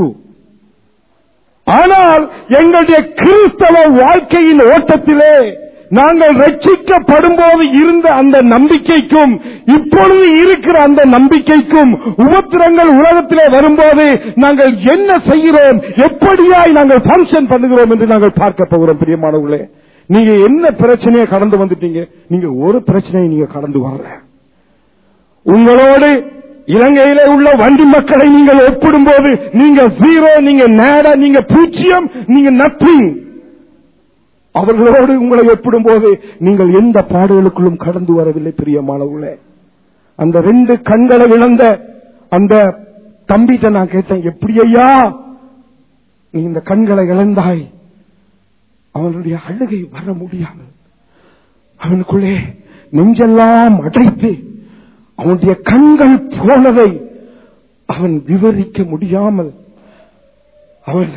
ஆனால் எங்களுடைய கிறிஸ்தவ வாழ்க்கையின் ஓட்டத்திலே நாங்கள் ரட்சிக்கப்படும் போது இருந்த அந்த நம்பிக்கைக்கும் இப்பொழுது இருக்கிற அந்த நம்பிக்கைக்கும் உபத்திரங்கள் உலகத்திலே வரும்போது நாங்கள் என்ன செய்கிறோம் எப்படியாய் நாங்கள் பங்கன் பண்ணுகிறோம் என்று நாங்கள் பார்க்க போகிறோம் பிரியமானவர்களே நீங்க என்ன பிரச்சனையை கடந்து வந்துட்டீங்க நீங்க ஒரு பிரச்சனையை நீங்க கடந்து வரல உங்களோடு இலங்கையிலே உள்ள வண்டி மக்களை நீங்கள் ஒப்பிடும்போது நீங்க ஜீரோ நீங்க நேட நீங்க பூஜ்ஜியம் நீங்க நத்திங் அவர்களோடு உங்களை ஒப்பிடும்போது நீங்கள் எந்த பாடுகளுக்குள்ளும் கடந்து வரவில்லை பிரியமானவர்களே அந்த ரெண்டு கண்களை இழந்த அந்த தம்பிட்ட நான் கேட்டேன் எப்படி ஐயா நீ இந்த கண்களை இழந்தாய் அவனுடைய அழுகை வர முடியாமல் அவனுக்குள்ளே நெஞ்செல்லாம் அடைத்து அவனுடைய கண்கள் போனதை அவன் விவரிக்க முடியாமல் அவன்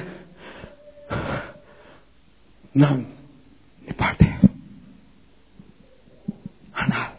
நான் நிப்பாட்டேன் ஆனால்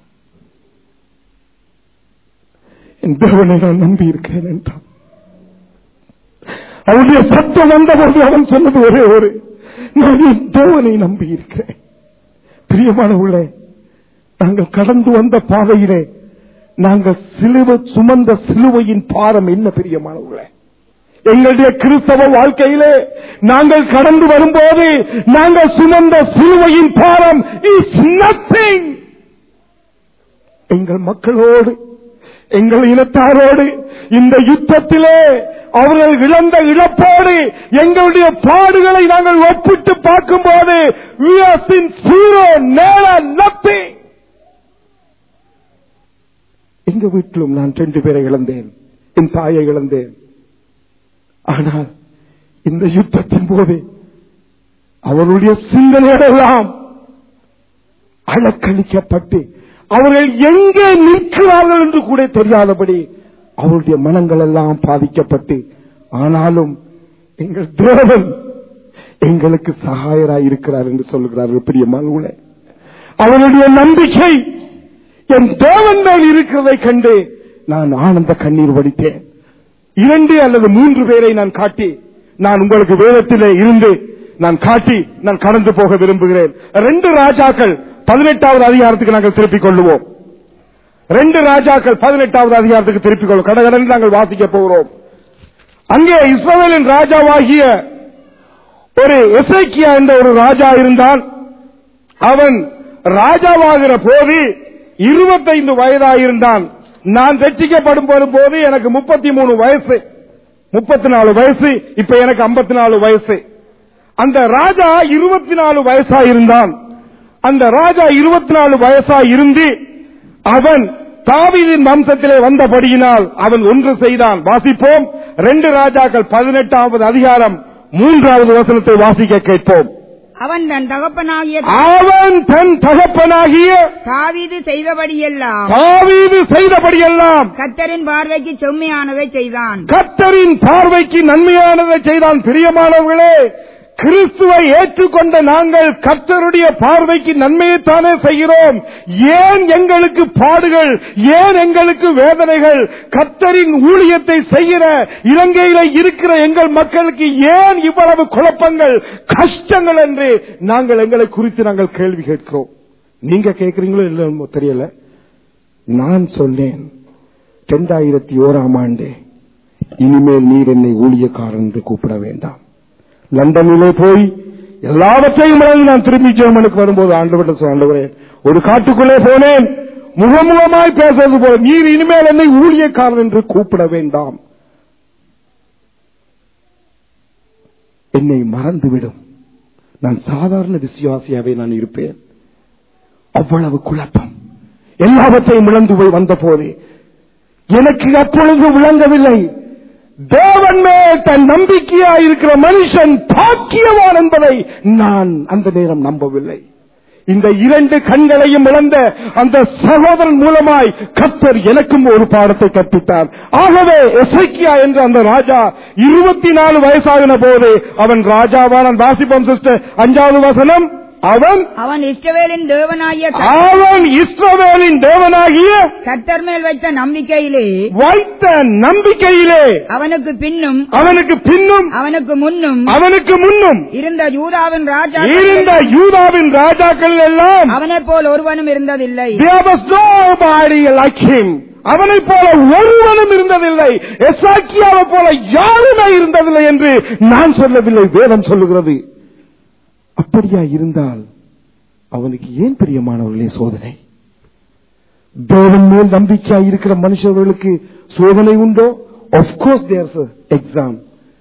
என் தேவனை நான் நம்பி இருக்கிறேன் என்றான் அவனுடைய சத்தம் வந்தபோது அவன் சொன்னது ஒரே ஒரு நான் என் தேவனை நம்பி இருக்கிறேன் பிரியமானவர்களே நாங்கள் கடந்து வந்த பாதையிலே நாங்கள் சிலுவை சுமந்த சிலுவையின் பாரம் என்ன பிரியமானவர்களே எங்களுடைய கிறிஸ்தவ வாழ்க்கையிலே நாங்கள் கடந்து வரும்போது நாங்கள் சுமந்த சிலுவையின் பாரம் இஸ் நத்திங் எங்கள் மக்களோடு எங்கள் இனத்தாரோடு இந்த யுத்தத்திலே அவர்கள் இழந்த இழப்போடு எங்களுடைய பாடுகளை நாங்கள் ஒப்பிட்டு பார்க்கும்போது we are in zero, நேர nothing. எங்க வீட்டிலும் நான் ரெண்டு பேரை இழந்தேன் என் தாயை இழந்தேன் ஆனால் இந்த யுத்தத்தின் போது அவருடைய சிந்தனைகளெல்லாம் அலக்களிக்கப்பட்டு அவர்கள் எங்கே நிற்கிறார்கள் என்று கூட தெரியாதபடி அவருடைய மனங்கள் எல்லாம் பாதிக்கப்பட்டு ஆனாலும் எங்கள் தேவன் எங்களுக்கு சகாயராய் இருக்கிறார் என்று சொல்லுகிறார்கள் பிரியமானவர்களே அவருடைய நம்பிக்கை என் தேவன் மேல் இருக்கிறதை கண்டு நான் ஆனந்த கண்ணீர் வடித்தேன் இரண்டு அல்லது மூன்று பேரை நான் காட்டி நான் உங்களுக்கு வேதத்திலே இருந்து நான் காட்டி நான் கடந்து போக விரும்புகிறேன் ரெண்டு ராஜாக்கள் பதினெட்டாவது அதிகாரத்துக்கு நாங்கள் திருப்பிக் கொள்ளுவோம் ரெண்டு ராஜாக்கள் பதினெட்டாவது அதிகாரத்துக்கு திருப்பிக் கொள்ளும் கடகடன் நாங்கள் வாசிக்க போகிறோம் அங்கே இஸ்ரவேலின் ராஜாவாகிய ஒரு எசேக்கியா என்ற ஒரு ராஜா இருந்தான் அவன் ராஜாவாகிற போது இருபத்தைந்து வயதாயிருந்தான் நான் ரட்சிக்கப்படும் போது எனக்கு முப்பத்தி மூணு வயசு முப்பத்தி நாலு வயசு இப்ப எனக்கு ஐம்பத்தி நாலு வயசு அந்த ராஜா இருபத்தி நாலு வயசா இருந்தான் அந்த ராஜா இருபத்தி நாலு வயசா இருந்து அவன் தாவீதின் வம்சத்திலே வந்தபடியினால் அவன் ஒன்று செய்தான் வாசிப்போம் ரெண்டு ராஜாக்கள் பதினெட்டாவது அதிகாரம் மூன்றாவது வசனத்தை வாசிக்க கேட்போம் அவன் தன் தகப்பனாகிய அவன் தன் தகப்பனாகிய தாவீது செய்தபடியெல்லாம் தாவீது செய்தபடியெல்லாம் கத்தரின் பார்வைக்கு செம்மையானதை செய்தான் கத்தரின் பார்வைக்கு நன்மையானதை செய்தான் பிரியமானவர்களே கிறிஸ்துவை ஏற்றுக்கொண்ட நாங்கள் கர்த்தருடைய பார்வைக்கு நன்மையைத்தானே செய்கிறோம் ஏன் எங்களுக்கு பாடுகள் ஏன் எங்களுக்கு வேதனைகள் கர்த்தரின் ஊழியத்தை செய்கிற இலங்கையில இருக்கிற எங்கள் மக்களுக்கு ஏன் இவ்வளவு குழப்பங்கள் கஷ்டங்கள் என்று நாங்கள் எங்களை குறித்து நாங்கள் கேள்வி கேட்கிறோம் நீங்க கேட்கிறீங்களோ இல்லைன்னு தெரியல நான் சொன்னேன் இரண்டாயிரத்தி ஓராம் ஆண்டு இனிமேல் நீர் என்னை ஊழியக்காரன் என்று கூப்பிட வேண்டாம் லண்டனிலே போய் எல்லாவற்றையும் இழந்து நான் திரும்பி ஜெர்மனுக்கு வரும்போது ஆண்டு ஆண்டவரே ஒரு காட்டுக்குள்ளே போனேன் முகமுகமாய் பேசுவது போல நீர் இனிமேல் என்னை ஊழியக்காரன் என்று கூப்பிட வேண்டாம் என்னை மறந்துவிடும் நான் சாதாரண விசுவாசியாவே நான் இருப்பேன் அவ்வளவு குழப்பம் எல்லாவற்றையும் இழந்து போய் வந்த போது எனக்கு அப்பொழுது விளங்கவில்லை தேவன் மேல் தன் நம்பிக்கையா இருக்கிற மனுஷன் பாக்கியவான் என்பதை நான் அந்த நேரம் நம்பவில்லை இந்த இரண்டு கண்களையும் இழந்த அந்த சகோதரன் மூலமாய் கத்தர் எனக்கும் ஒரு பாடத்தை கற்பித்தார் ஆகவே எசைக்கியா என்ற அந்த ராஜா இருபத்தி நாலு வயசாகின போது அவன் ராஜாவான வாசிப்பம் சிஸ்டர் அஞ்சாவது வசனம் அவன் அவன் இஸ்ரவேலின் தேவனாகிய அவன் இஸ்ரவேலின் தேவனாகிய கத்தர் மேல் வைத்த நம்பிக்கையிலே வைத்த நம்பிக்கையிலே அவனுக்கு பின்னும் அவனுக்கு பின்னும் அவனுக்கு முன்னும் அவனுக்கு முன்னும் இருந்த யூதாவின் ராஜா இருந்த யூதாவின் ராஜாக்கள் எல்லாம் அவனைப் போல் ஒருவனும் இருந்ததில்லை there was nobody like him அவனைப் போல ஒருவனும் இருந்ததில்லை எசாக்கியாவை போல யாருமே இருந்ததில்லை என்று நான் சொல்லவில்லை வேதம் சொல்லுகிறது அப்படியா இருந்தால் அவனுக்கு ஏன் பிரியமானவர்களே சோதனை தேவன் மேல் நம்பிக்கையா இருக்கிற மனுஷர்களுக்கு சோதனை உண்டோ ஆஃப்கோர்ஸ் தேர்ஸ் எக்ஸாம்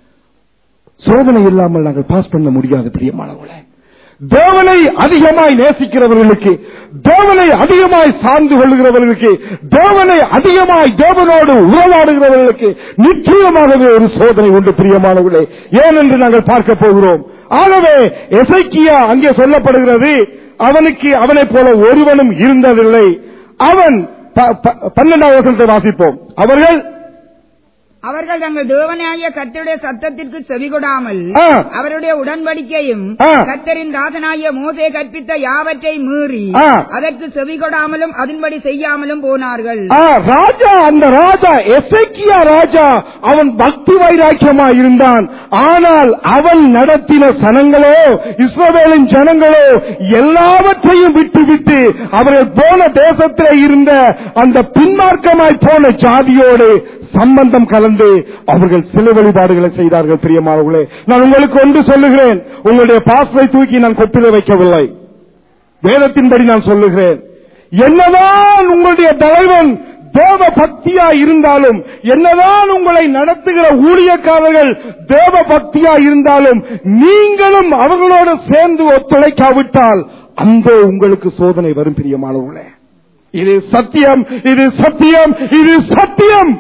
சோதனை இல்லாமல் நாங்கள் பாஸ் பண்ண முடியாது பிரியமானவர்களே தேவனை அதிகமாய் நேசிக்கிறவர்களுக்கு தேவனை அதிகமாய் சார்ந்து கொள்ளுகிறவர்களுக்கு தேவனை அதிகமாய் தேவனோடு உறவாடுகிறவர்களுக்கு நிச்சயமாகவே ஒரு சோதனை உண்டு பிரியமானவர்களே ஏனென்று நாங்கள் பார்க்க போகிறோம் ஆகவே எசைக்கியா அங்கே சொல்லப்படுகிறது அவனுக்கு அவனைப் போல ஒருவனும் இருந்ததில்லை அவன் ப- ப- பன்னெண்டாவது வசனத்தை வாசிப்போம் அவர்கள் அவர்கள் தங்கள் தேவனாகிய கர்த்தருடைய சத்தத்திற்கு செவிகொடாமல் ஆ. அவருடைய உடன்படிக்கையும் ஆ. கர்த்தரின் தாசனாகிய மோசே கற்பித்த யாவற்றை மீறி ஆ. அதற்கு செவிகொடாமலும் அதன்படி செய்யாமலும் போனார்கள் ஆ, ராஜா அந்த ராஜா எசைக்கியா ராஜா அவன் பக்தி வைராக்கியமா இருந்தான் ஆனால் அவன் நடத்தின சனங்களோ இஸ்ரவேலின் ஜனங்களோ எல்லாவற்றையும் விட்டுவிட்டு அவர்கள் போன தேசத்திலே இருந்த அந்த பின்மார்க்கமாய் போன ஜாதியோடு சம்பந்தம் கலந்து அவர்கள் சில வழிபாடுகளை செய்தார்கள் பிரியமானவர்களே நான் உங்களுக்கு ஒன்று சொல்லுகிறேன் உங்களுடைய பாஸ்வை தூக்கி நான் கொப்பில வைக்கவில்லை வேதத்தின்படி நான் சொல்லுகிறேன் என்னதான் உங்களுடைய தலைவன் தேவ பக்தியா இருந்தாலும் என்னதான் உங்களை நடத்துகிற ஊழியக்காரர்கள் தேவ பக்தியா இருந்தாலும் நீங்களும் அவர்களோடு சேர்ந்து ஒத்துழைக்காவிட்டால் அந்த உங்களுக்கு சோதனை வரும் பிரியமானவர்களே இது சத்தியம் இது சத்தியம் இது சத்தியம்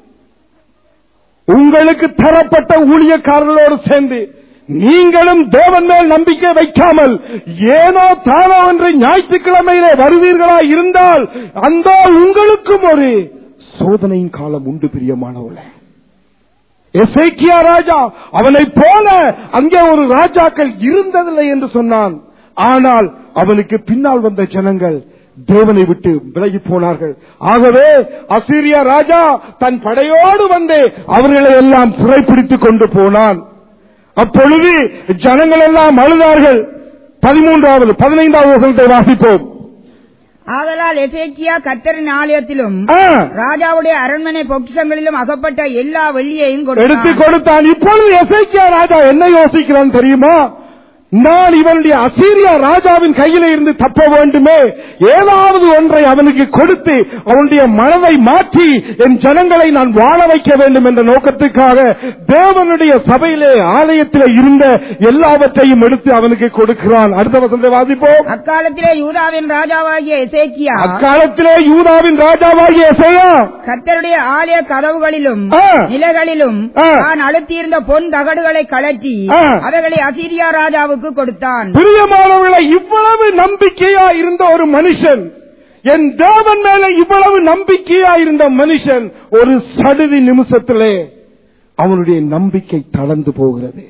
உங்களுக்கு தரப்பட்ட ஊழியக்காரர்களோடு சேர்ந்து நீங்களும் தேவன் மேல் நம்பிக்கை வைக்காமல் ஏனோ தானோ என்று ஞாயிற்றுக்கிழமையிலே வருவீர்களா இருந்தால் அந்த உங்களுக்கும் ஒரு சோதனையின் காலம் உண்டு பிரியமானவர்களே எசேக்கியா ராஜா அவனைப் போல அங்கே ஒரு ராஜாக்கள் இருந்ததில்லை என்று சொன்னான் ஆனால் அவனுக்கு பின்னால் வந்த ஜனங்கள் தேவனை விட்டு விலகி போனார்கள் ஆகவே அசீரியா ராஜா தன் படையோடு வந்து அவர்களை எல்லாம் சிறைப்பிடித்துக் கொண்டு போனான் அப்பொழுது ஜனங்கள் எல்லாம் அழுதார்கள் பதிமூன்றாவது பதினைந்தாவது வசனத்தை வாசிப்போம் ஆதலால் எசேக்கியா கர்த்தரின் ஆலயத்திலும் ஆ, ராஜாவுடைய அரண்மனை பொக்கிஷங்களிலும் அகப்பட்ட எல்லா வெள்ளியையும் எடுத்து கொடுத்தான் கொடுத்தான் இப்பொழுது எசேக்கியா ராஜா என்ன யோசிக்கிறான் தெரியுமா நான் இவனுடைய அசீரியா ராஜாவின் கையில இருந்து தப்ப வேண்டுமே ஏதாவது ஒன்றை அவனுக்கு கொடுத்து அவனுடைய மனதை மாற்றி என் ஜனங்களை நான் வாழ வைக்க வேண்டும் என்ற நோக்கத்துக்காக தேவனுடைய சபையிலே ஆலயத்திலே இருந்த எல்லாவற்றையும் எடுத்து அவனுக்கு கொடுக்கிறான் அடுத்த வசனத்தை வாசிப்போம் அக்காலத்திலே யூதாவின் ராஜாவாகிய எசேக்கியா அக்காலத்திலே யூதாவின் ராஜாவாகிய எசையா கர்த்தருடைய ஆலய கதவுகளிலும் ஆ. நிலைகளிலும் ஆ. தான் அழுத்தியிருந்த பொன் தகடுகளை கழற்றி ஆ. அவைகளை அசீரியா ராஜாவுக்கு ராஜாவுக்கு கொடுத்தான் பிரியமானவர்களை இவ்வளவு நம்பிக்கையா இருந்த ஒரு மனுஷன் என் தேவன் மேல இவ்வளவு நம்பிக்கையா இருந்த மனுஷன் ஒரு சடுதி நிமிஷத்திலே அவனுடைய நம்பிக்கை தளர்ந்து போகிறது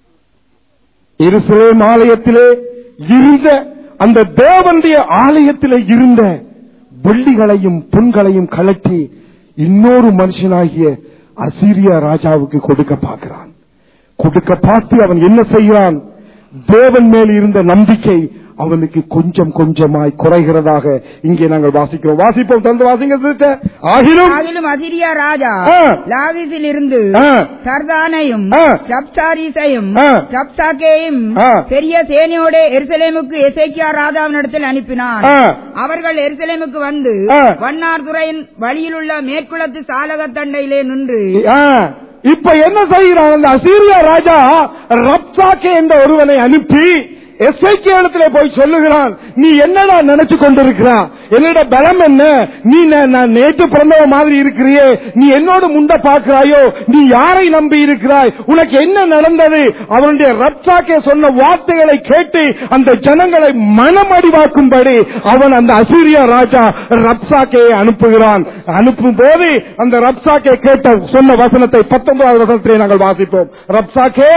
எருசலேம் ஆலயத்திலே இருந்த அந்த தேவனுடைய ஆலயத்திலே இருந்த வெள்ளிகளையும் பொன்களையும் கலட்டி இன்னொரு மனுஷனாகிய அசீரியா ராஜாவுக்கு கொடுக்க பார்க்கிறான் கொடுக்க பார்த்து அவன் என்ன செய்கிறான் தேவன் மேல் இருந்த நம்பிக்கை அவனுக்கு கொஞ்சம் கொஞ்சமாய் குறைகிறதாக இங்கே நாங்கள் வாசிக்கிறோம் வாசிப்போம் தந்து வாசிங்க sister. ஆகிலும் ஆகிலும் அசிரியா ராஜா ஆ. லாகிஸில் இருந்து ஆ. சர்தானையும் ஆ. ரப்சாரிசையும் ஆ. ரப்சாக்கேயும் ஆ. பெரிய சேனையோட எருசலேமுக்கு எசேக்கியா ராஜாவினிடத்தில் அனுப்பினான் ஆ. அவர்கள் எருசலேமுக்கு வந்து ஆ. வண்ணார்துறையின் வழியிலுள்ள மேற்குளத்து சாலகத்தண்டையிலே நின்று ஆ, இப்ப என்ன செய்கிறான் அந்த அசீரியா ராஜா ரப்சாக்கே என்ற ஒருவனை அனுப்பி எஸ்ஐக்கியத்திலே போய் சொல்லுகிறான் நீ என்னடா நினைச்சு கொண்டிருக்கிறான் என்னோட பலம் என்ன நீ ந- நான் நேற்று பிறந்தவ மாதிரி இருக்கிறியே நீ என்னோட முண்ட பார்க்கிறாயோ நீ யாரை நம்பி இருக்கிறாய் உனக்கு என்ன நடந்தது அவனுடைய ரப்சாக்கே சொன்ன வார்த்தைகளை கேட்டு அந்த ஜனங்களை மனமடிவாக்கும்படி அவன் அந்த அசீரியா ராஜா ரப்சாக்கையை அனுப்புகிறான் அனுப்பும் போது அந்த ரப்சாக்கே கேட்ட சொன்ன வசனத்தை பத்தொன்பதாவது வசனத்திலே நாங்கள் வாசிப்போம் ரப்சாக்கே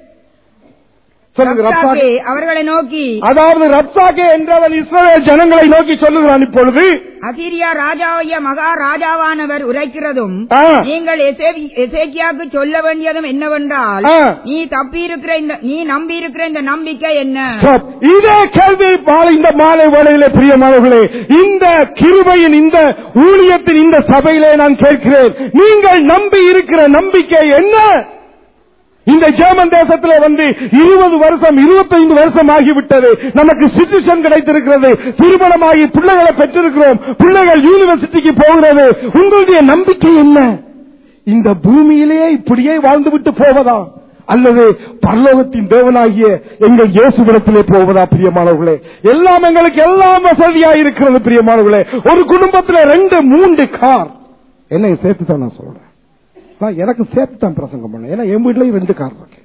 சொல்லுங்க ரப்சாக்கே ரப்சாக்கே அவர்களை நோக்கி அதாவது ரப்சாக்கே என்றவன் இஸ்ரவேல் ஜனங்களை நோக்கி சொல்லுகிறான் இப்பொழுது அசீரியா ராஜாவைய மகா ராஜாவானவர் உரைக்கிறதும் ஆ. நீங்கள் எசே- எசேக்கியாவுக்கு சொல்ல வேண்டியதும் என்னவென்றால் ஆ. நீ தப்பி இருக்கிற இந்த நீ நம்பி இருக்கிற இந்த நம்பிக்கை என்ன Stop. இதே கேள்வி மாலை இந்த மாலை வேளையிலே பிரியமானவர்களே இந்த கிருபையின் இந்த ஊழியத்தின் இந்த சபையிலே நான் கேட்கிறேன் நீங்கள் நம்பி இருக்கிற நம்பிக்கை என்ன இந்த ஜெர்மன் தேசத்திலே வந்து இருபது வருஷம் இருபத்தைந்து வருஷம் ஆகிவிட்டது நமக்கு சிட்டிசன் கிடைத்திருக்கிறது திருமணமாகி பிள்ளைகளை பெற்றிருக்கிறோம் பிள்ளைகள் யூனிவர்சிட்டிக்கு போகிறது உங்களுடைய நம்பிக்கை என்ன இந்த பூமியிலேயே இப்படியே வாழ்ந்துவிட்டு போவதா அல்லது பரலோகத்தின் தேவனாகிய எங்கள் இயேசுவிடத்திலே போவதா பிரியமானவர்களே எல்லாம் எங்களுக்கு எல்லாம் வசதியா இருக்கிறது பிரியமானவர்களே ஒரு குடும்பத்துல ரெண்டு மூன்று கார் என்னை சேர்த்து தான் நான் சொல்றேன் நான் எனக்கு சேர்த்து தான் பிரசங்கம் பண்ணேன் ஏன்னா என் வீட்லயும் ரெண்டு கார் இருக்கு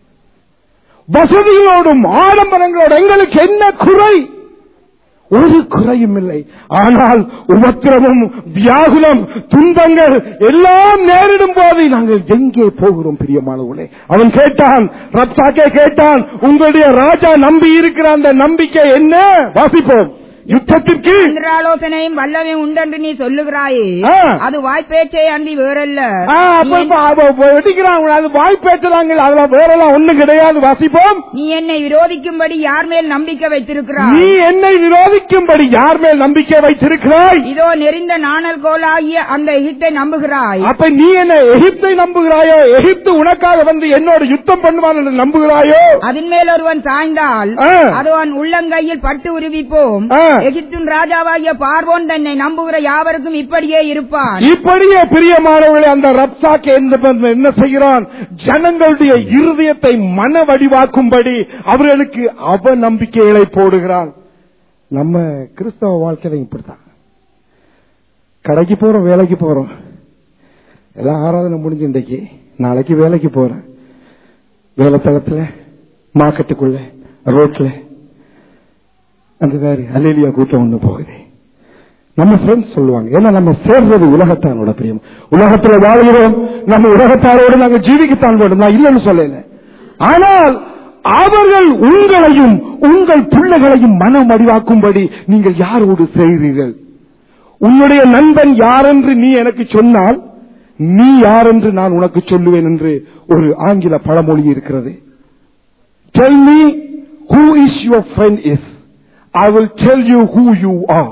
வசதிகளோடும் ஆடம்பரங்களோடும் எங்களுக்கு என்ன குறை ஒரு குறையும் இல்லை ஆனால் உபத்திரமும் வியாகுலம் துன்பங்கள் எல்லாம் நேரிடும் போது நாங்கள் எங்கே போகிறோம் பிரியமானவர்களே அவன் கேட்டான் ரப்சாக்கே கேட்டான் உங்களுடைய ராஜா நம்பி இருக்கிற அந்த நம்பிக்கை என்ன வாசிப்போம் யுத்தத்திற்கு ஆலோசனையும் வல்லமையும் உண்டென்று நீ சொல்லுகிறாயே ஆ. அது வாய்ப்பேச்சே அன்றி வேறல்ல ஆ, அப்ப இப்ப அவ வெடிக்கிறாங்க அது வாய் பேசுறாங்க அதுல வேறெல்லாம் ஒண்ணும் கிடையாது வாசிப்போம் நீ என்னை விரோதிக்கும்படி யார் மேல் நம்பிக்கை வைத்திருக்கிறாய் நீ என்னை விரோதிக்கும்படி யார் மேல் நம்பிக்கை வைத்திருக்கிறாய் இதோ நெறிந்த நாணல் கோலாகிய அந்த எகிப்தை நம்புகிறாய் அப்ப நீ என்ன எகிப்தை நம்புகிறாயோ எகிப்து உனக்காக வந்து என்னோட யுத்தம் பண்ணுவான் என்று நம்புகிறாயோ அதன் மேல் ஒருவன் சாய்ந்தால் ஆ. அது அவன் உள்ளங்கையில் பட்டு உருவிப்போம் ஆ. எகிப்தின் ராஜாவாகிய பார்வோன் தன்னை நம்புகிற யாவருக்கும் இப்படியே இருப்பான் இப்படியே பிரியமானவர்களே அந்த ரப்சாக்கு என்ன செய்கிறான் ஜனங்களுடைய இருதயத்தை மன வடிவாக்கும்படி அவர்களுக்கு அவநம்பிக்கைகளை போடுகிறான் நம்ம கிறிஸ்தவ வாழ்க்கையில இப்படித்தான் கடைக்கு போறோம் வேலைக்கு போறோம் எல்லாம் ஆராதனை முடிஞ்சு இன்றைக்கு நாளைக்கு வேலைக்கு போறேன் வேலை தளத்துல மார்க்கெட்டுக்குள்ள ரோட்ல அந்த வேறு அலேலியா கூட்டம் ஒண்ணு போகுது நம்ம ஃப்ரெண்ட்ஸ் சொல்லுவாங்க ஏன்னா நம்ம சேர்றது உலகத்தானோட பிரியம் உலகத்துல வாழ்கிறோம் நம்ம உலகத்தாரோடு நாங்க ஜீவிக்கத்தான் வேண்டும் நான் இல்லைன்னு சொல்லல ஆனால் அவர்கள் உங்களையும் உங்கள் பிள்ளைகளையும் மனம் அறிவாக்கும்படி நீங்கள் யாரோடு செய்கிறீர்கள் உன்னுடைய நண்பன் யார் என்று நீ எனக்கு சொன்னால் நீ யார் என்று நான் உனக்கு சொல்லுவேன் என்று ஒரு ஆங்கில பழமொழி இருக்கிறது Tell me who is your friend is. I will tell you who you are.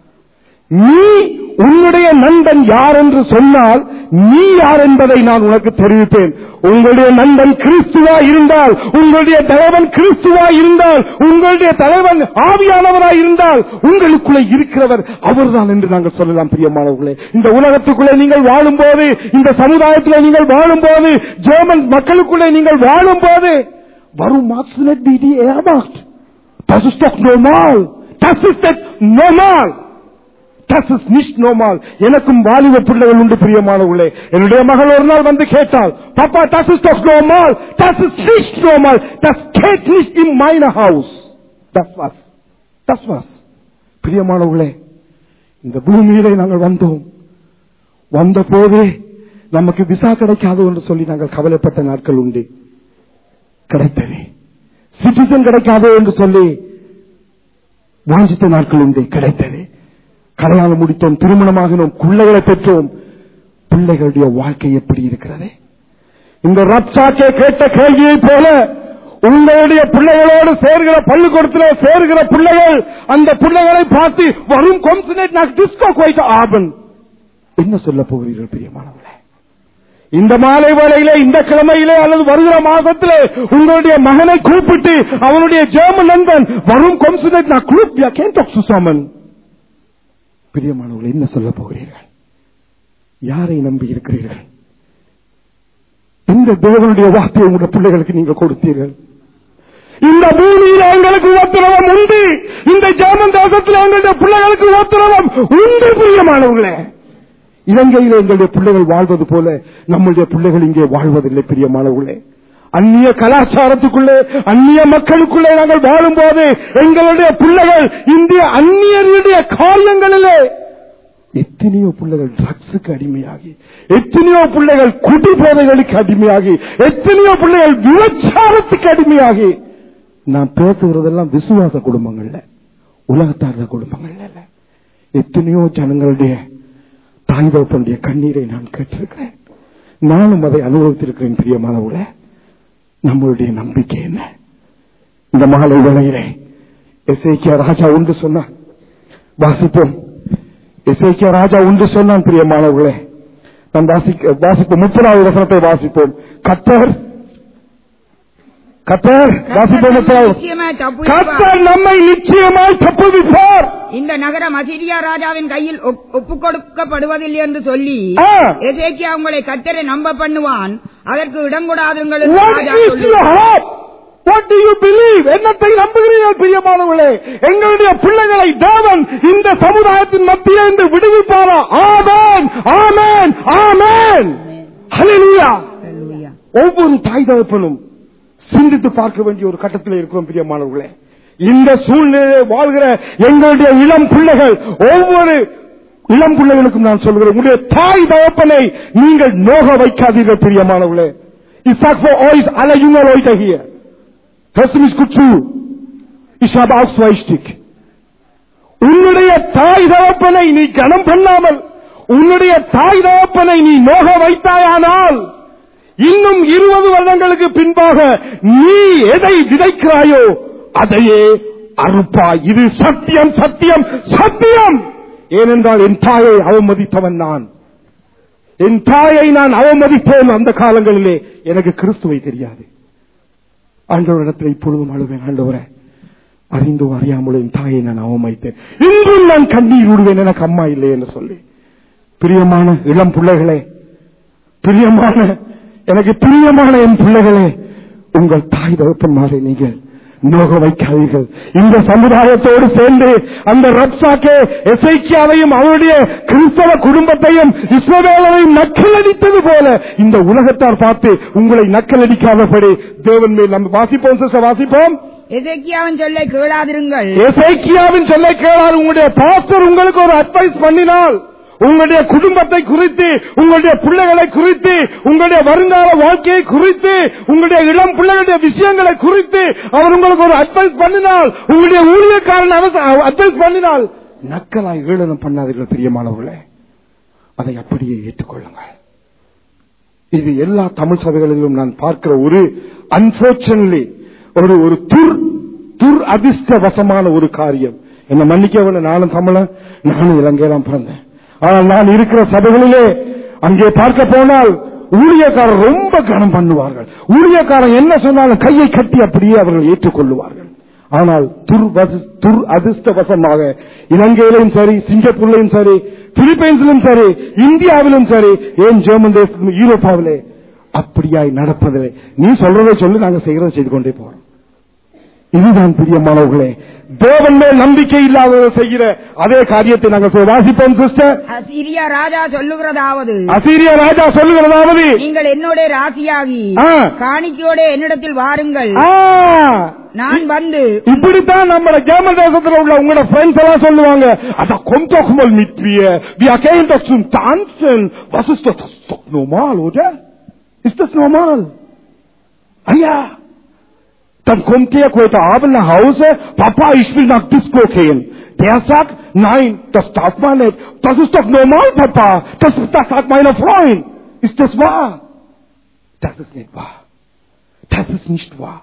நீ உன்னுடைய நண்பன் யார் என்று சொன்னால் நீ யார் என்பதை நான் உனக்கு தெரிவிப்பேன் உங்களுடைய நண்பன் கிறிஸ்துவா இருந்தால் உங்களுடைய தலைவன் கிறிஸ்துவா இருந்தால் உங்களுடைய தலைவன் ஆவியானவராய் இருந்தால் உங்களுக்குள்ளே இருக்கிறவர் அவர்தான் என்று நாங்கள் சொல்லலாம் பிரியமானவர்களே இந்த உலகத்துக்குள்ளே நீங்கள் வாழும்போது இந்த சமுதாயத்திலே நீங்கள் வாழும்போது ஜெர்மன் மக்களுக்குள்ளே நீங்கள் வாழும்போது warum magst du nicht wie die er macht? Das ist doch normal. Das ist nicht normal. das ist nicht normal எனக்கும் வாலிப பிள்ளைகள் உண்டு பிரியமானவர்களே என்னுடைய மகள் ஒரு நாள் வந்து கேட்டால் பாப்பா das ist doch normal das ist nicht normal das geht nicht in meiner Haus das was das was பிரியமானவர்களே இந்த பூமியிலே நாங்கள் வந்தோம் வந்த போதே நமக்கு விசா கிடைக்காது என்று சொல்லி நாங்கள் கவலைப்பட்ட நாட்கள் உண்டு கிடைத்தது சிட்டிசன் கிடைக்காது என்று சொல்லி வாஞ்சித்த நாட்கள் உண்டு கிடைத்தது கல்யாணம் முடித்தோம் திருமணமாகினோம் பிள்ளைகளை பெற்றோம் பிள்ளைகளுடைய வாழ்க்கை எப்படி இருக்கிறது இந்த ரப்சாக்கே கேட்ட கேள்வியை போல உங்களுடைய பிள்ளைகளோடு சேர்கிற பள்ளிக்கூடத்திலே சேர்கிற பிள்ளைகள் அந்த பிள்ளைகளை பார்த்து வரும் கொம்சினேட் நான் டிஸ்கோ கோய்க்க ஆபன் என்ன சொல்ல போகிறீர்கள் பிரியமானவர்களே இந்த மாலை வேளையிலே இந்த கிழமையிலே அல்லது வருகிற மாதத்திலே உங்களுடைய மகனை கூப்பிட்டு அவனுடைய ஜெர்மன் நண்பன் வரும் கொம்சினேட் நான் குரூப் கேன் சுசாமன் பிரியமானவர்கள் என்ன சொல்ல போகிறீர்கள் யாரை நம்பி இருக்கிறீர்கள் இந்த தேவனுடைய வார்த்தையை உங்களுடைய பிள்ளைகளுக்கு நீங்க கொடுத்தீர்கள் இந்த பூமியில் எங்களுக்கு உத்தரவம் உண்டு இந்த ஜெர்மன் தேசத்தில் எங்களுடைய பிள்ளைகளுக்கு உத்தரவம் உண்டு பிரியமானவர்களே இலங்கையில் எங்களுடைய பிள்ளைகள் வாழ்வது போல நம்முடைய பிள்ளைகள் இங்கே வாழ்வதில்லை பிரியமானவர்களே அந்நிய கலாச்சாரத்துக்குள்ளே அந்நிய மக்களுக்குள்ளே நாங்கள் வாழும் போது எங்களுடைய பிள்ளைகள் இந்திய அந்நியருடைய காரியங்களிலே எத்தனையோ பிள்ளைகள் ட்ரக்ஸுக்கு அடிமையாகி எத்தனையோ பிள்ளைகள் குடி போதைகளுக்கு அடிமையாகி எத்தனையோ பிள்ளைகள் விபச்சாரத்துக்கு அடிமையாகி நான் பேசுகிறதெல்லாம் விசுவாச குடும்பங்கள்ல உலகத்தார்ந்த குடும்பங்கள்ல இல்ல. எத்தனையோ ஜனங்களுடைய தாய் தகப்பனுடைய கண்ணீரை நான் கேட்டிருக்கிறேன் நானும் அதை அனுபவித்திருக்கிறேன் பிரியமானவர்களே நம்மளுடைய நம்பிக்கை என்ன இந்த மாலை வேளையிலே எசேக்கியா ராஜா உண்டு சொன்னான் வாசிப்போம் எசேக்கியா ராஜா உண்டு சொன்னான் பிரியமானவர்களே நாம் வாசிக்க வாசிப்போம் முப்பதாவது வசனத்தை வாசிப்போம் கத்தர் கத்தர் வாசிப்போம் முப்பதாவது நிச்சயமாய் தப்புவிப்பார். கத்தர் நம்மை நிச்சயமாய் தப்புவிப்பார் இந்த நகரம் அசிரியா ராஜாவின் கையில் ஒப்புக் கொடுக்கப்படுவதில்லை என்று சொல்லி ஆ. எசேக்கியா உங்களை கத்தரை நம்ப பண்ணுவான் அதற்கு இடம் கொடாதுங்கள் என்று What ராஜா is your சொல்லுவார் hope? What do you believe? என்னத்தை நம்புகிறீர்கள் பிரியமானவர்களே எங்களுடைய பிள்ளைகளை தேவன் இந்த சமுதாயத்தின் மத்தியிலே இருந்து விடுவிப்பாரா ஆமேன் ஆமேன் ஆமேன் ஹalleluya Hallelujah. ஒவ்வொரு தாய் தகப்பனும் சிந்தித்து பார்க்க வேண்டிய ஒரு கட்டத்தில் இருக்கிறோம் பிரியமானவர்களே இந்த சூழ்நிலையை வாழ்கிற எங்களுடைய இளம் பிள்ளைகள் ஒவ்வொரு இளம் பிள்ளைகளுக்கும் நான் சொல்கிறேன் உங்களுடைய தாய் தகப்பனை நீங்கள் நோக வைக்காதீர்கள் பிரியமானவர்களே Ich sag für euch, alle junge Leute hier, hörst du mich gut zu? Ich habe auch zwei Stück. உன்னுடைய தாய் தகப்பனை நீ கனம் பண்ணாமல் உன்னுடைய தாய் தகப்பனை நீ நோக வைத்தாயானால் இன்னும் இருபது வருடங்களுக்கு பின்பாக நீ எதை விதைக்கிறாயோ அதையே அறுப்பாய் இது சத்தியம் சத்தியம் சத்தியம் ஏனென்றால் என் தாயை அவமதித்தவன் நான் என் தாயை நான் அவமதித்தேன் அந்த காலங்களிலே எனக்கு கிறிஸ்துவை தெரியாது ஆண்டவரிடத்தில் இப்பொழுதும் அழுவேன் ஆண்டவரே அறிந்தோ அறியாமலோ என் தாயை நான் அவமதித்தேன் இன்றும் நான் கண்ணீர் விடுவேன் எனக்கு அம்மா இல்லை என்று சொல்லி பிரியமான இளம் பிள்ளைகளே பிரியமான எனக்கு பிரியமான என் பிள்ளைகளே உங்கள் தாய் தகப்பன்மாரை நீங்கள் நோக வைக்காதீர்கள் இந்த சமுதாயத்தோடு சேர்ந்து அந்த ரப்சாக்கே எசைக்கியாவையும் அவருடைய கிறிஸ்தவ குடும்பத்தையும் இஸ்ரவேலையும் நக்கலடித்தது போல இந்த உலகத்தார் பார்த்து உங்களை நக்கலடிக்காதபடி தேவன் மேல் நம்ம வாசிப்போம் சிஸ்டர் வாசிப்போம் எசேக்கியாவின் சொல்லை கேளாதிருங்கள் எசேக்கியாவின் சொல்லை கேளாது உங்களுடைய பாஸ்டர் உங்களுக்கு ஒரு அட்வைஸ் பண்ணினால் உங்களுடைய குடும்பத்தை குறித்து உங்களுடைய பிள்ளைகளை குறித்து உங்களுடைய வருங்கால வாழ்க்கையை குறித்து உங்களுடைய இளம் பிள்ளைகளுடைய விஷயங்களை குறித்து அவர் உங்களுக்கு ஒரு அட்வைஸ் பண்ணினால் உங்களுடைய ஊழியக்காரன் அட்வைஸ் பண்ணினால் நக்கலாய் ஏளனம் பண்ணாதீர்கள் பிரியமானவர்களே அதை அப்படியே ஏற்றுக்கொள்ளுங்கள் இது எல்லா தமிழ் சபைகளிலும் நான் பார்க்கிற ஒரு அன்பார்ச்சுனேட்லி ஒரு ஒரு துர் துர் அதிர்ஷ்டவசமான ஒரு காரியம் என்ன மன்னிக்கவில்லை நானும் தமிழன் நானும் இலங்கையில பிறந்தேன் ஆனால் நான் இருக்கிற சபைகளிலே அங்கே பார்க்க போனால் ஊழியக்காரர் ரொம்ப கனம் பண்ணுவார்கள் ஊழியக்காரன் என்ன சொன்னாலும் கையை கட்டி அப்படியே அவர்கள் ஏற்றுக்கொள்ளுவார்கள் ஆனால் துர் வசி- துர் அதிர்ஷ்டவசமாக இலங்கையிலும் சரி சிங்கப்பூர்லையும் சரி பிலிப்பைன்ஸிலும் சரி இந்தியாவிலும் சரி ஏன் ஜெர்மன் தேசத்திலும் யூரோப்பாவிலே அப்படியாய் நடப்பதில்லை நீ சொல்றதை சொல்லி நாங்க செய்யறதை செய்து கொண்டே போறோம் இதுதான் பிரியமானவர்களே தேவன் மேல் நம்பிக்கை இல்லாதவர் செய்கிற அதே காரியத்தை நாங்கள் சொ- வாசிப்போம் சிஸ்டர் அசீரியா ராஜா சொல்லுகிறதாவது அசீரிய ராஜா சொல்லுகிறதாவது நீங்கள் என்னோட ராசியாகி ஆ. காணிக்கையோட என்னிடத்தில் வாருங்கள் ஆ, நான் வந்து இப்படித்தான் நம்ம ஜெர்மன் தேசத்துல உள்ள உங்களோட ஃப்ரெண்ட்ஸ் எல்லாம் சொல்லுவாங்க அத kommt doch mal mit wir wir gehen doch zum tanzen was ist das das ist doch normal oder ist das normal ah ja dann kommt der heute Abend nach Hause Papa ich will nach Disco gehen der sagt nein das darf man nicht das ist doch normal Papa das das sagt mein Freund ist das wahr das ist nicht wahr das ist nicht wahr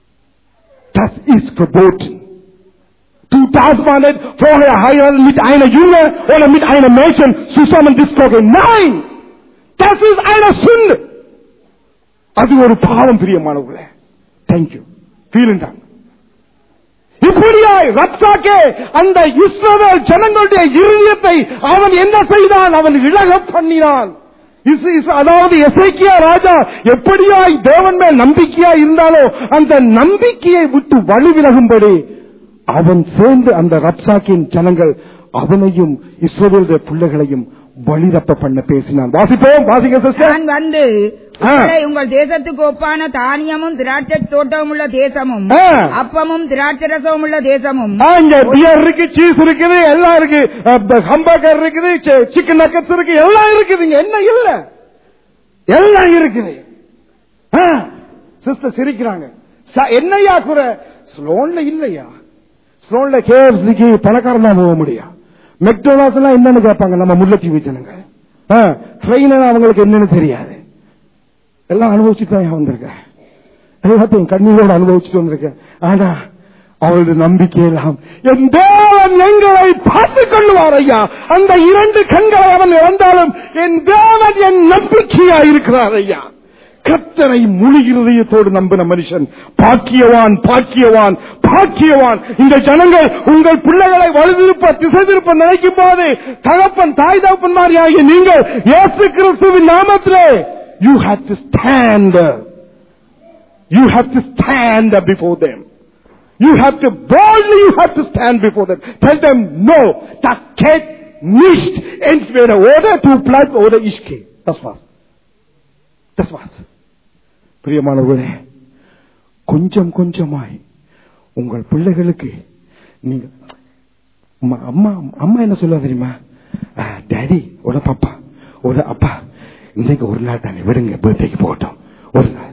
das ist verboten. Du darfst mal nicht vorher heiraten mit einer Junge oder mit einem Mädchen zusammen Disco gehen. Nein! Das ist eine Sünde. அது ஒரு பாவம் பிரியமானவர்களே தேங்க்யூ ஃபீலிங் தான் இப்படியாய் ரப்சாக்கே அந்த இஸ்ரவேல் ஜனங்களுடைய இருதயத்தை அவன் என்ன செய்தான் அவன் இழக பண்ணினான் இஸ்- இஸ்- அதாவது எசைக்கியா ராஜா எப்படியாய் தேவன் மேல் நம்பிக்கையா இருந்தாலோ அந்த நம்பிக்கையை விட்டு வழி விலகும்படி அவன் சேர்ந்து அந்த ரப்சாக்கின் ஜனங்கள் அவனையும் இஸ்ரவேலுடைய பிள்ளைகளையும் வழிதப்ப பண்ண பேசினான் வாசிப்போம் வாசிங்க சிஸ்டர் நான் வந்து ஆ. உங்களை உங்கள் தேசத்துக்கு ஒப்பான தானியமும் திராட்சை தோட்டமும் உள்ள தேசமும் ஆ. அப்பமும் திராட்சை ரசமும் உள்ள தேசமும் ஆ, இங்க பியர் இருக்கு சீஸ் இருக்குது எல்லாம் இருக்கு ஹம்பர்கர் இருக்குது சிக்கன் நக்கட்ஸ் இருக்கு எல்லாம் இருக்குது இங்க என்ன இல்ல எல்லாம் இருக்குது சிஸ்டர் சிரிக்கிறாங்க ச- என்னையா குறை ஸ்லோன்ல இல்லையா ஸ்லோன்ல கேஎஃப்சிக்கு பணக்காரன் தான் போக முடியும் மெக்டோனால்ஸ் எல்லாம் என்னன்னு கேட்பாங்க நம்ம முல்லைத்தீவு ஜனங்க ட்ரெயின் அவங்களுக்கு என்னன்னு தெரியாது எல்லாம் அனுபவிச்சுட்டு தான் வந்திருக்கேன் எல்லாத்தையும் கண்ணீரோடு அனுபவிச்சுட்டு வந்திருக்கேன் ஆனா அவளுடைய நம்பிக்கை எல்லாம் என் தேவன் எங்களை பார்த்துக் கொள்ளுவார் ஐயா அந்த இரண்டு கண்களை அவன் இழந்தாலும் என் தேவன் என் நம்பிக்கையா இருக்கிறார் ஐயா கத்தனை முழு இருதயத்தோடு நம்பின மனுஷன் பாக்கியவான் பாக்கியவான் பாக்கியவான் இந்த ஜனங்கள் உங்கள் பிள்ளைகளை வலுதிருப்ப திசை திருப்ப நினைக்கும் போது தகப்பன் தாய் தகப்பன் மாதிரி ஆகிய நீங்கள் இயேசு கிறிஸ்துவின் நாமத்திலே you have to stand You have to stand before them. You have to boldly you have to stand before them. Tell them, no, das geht nicht. Entweder oder, du bleibst oder ich gehe. Das war's. Das war's. பிரியமானவர்களே கொஞ்சம் கொஞ்சமாய் உங்கள் பிள்ளைகளுக்கு நீங்க அம்மா அம்மா அம்மா என்ன சொல்லுவா தெரியுமா டேடி ஒரு பாப்பா ஒரு அப்பா இன்னைக்கு ஒரு நாள் தானே விடுங்க பர்த்டேக்கு போகட்டும் ஒரு நாள்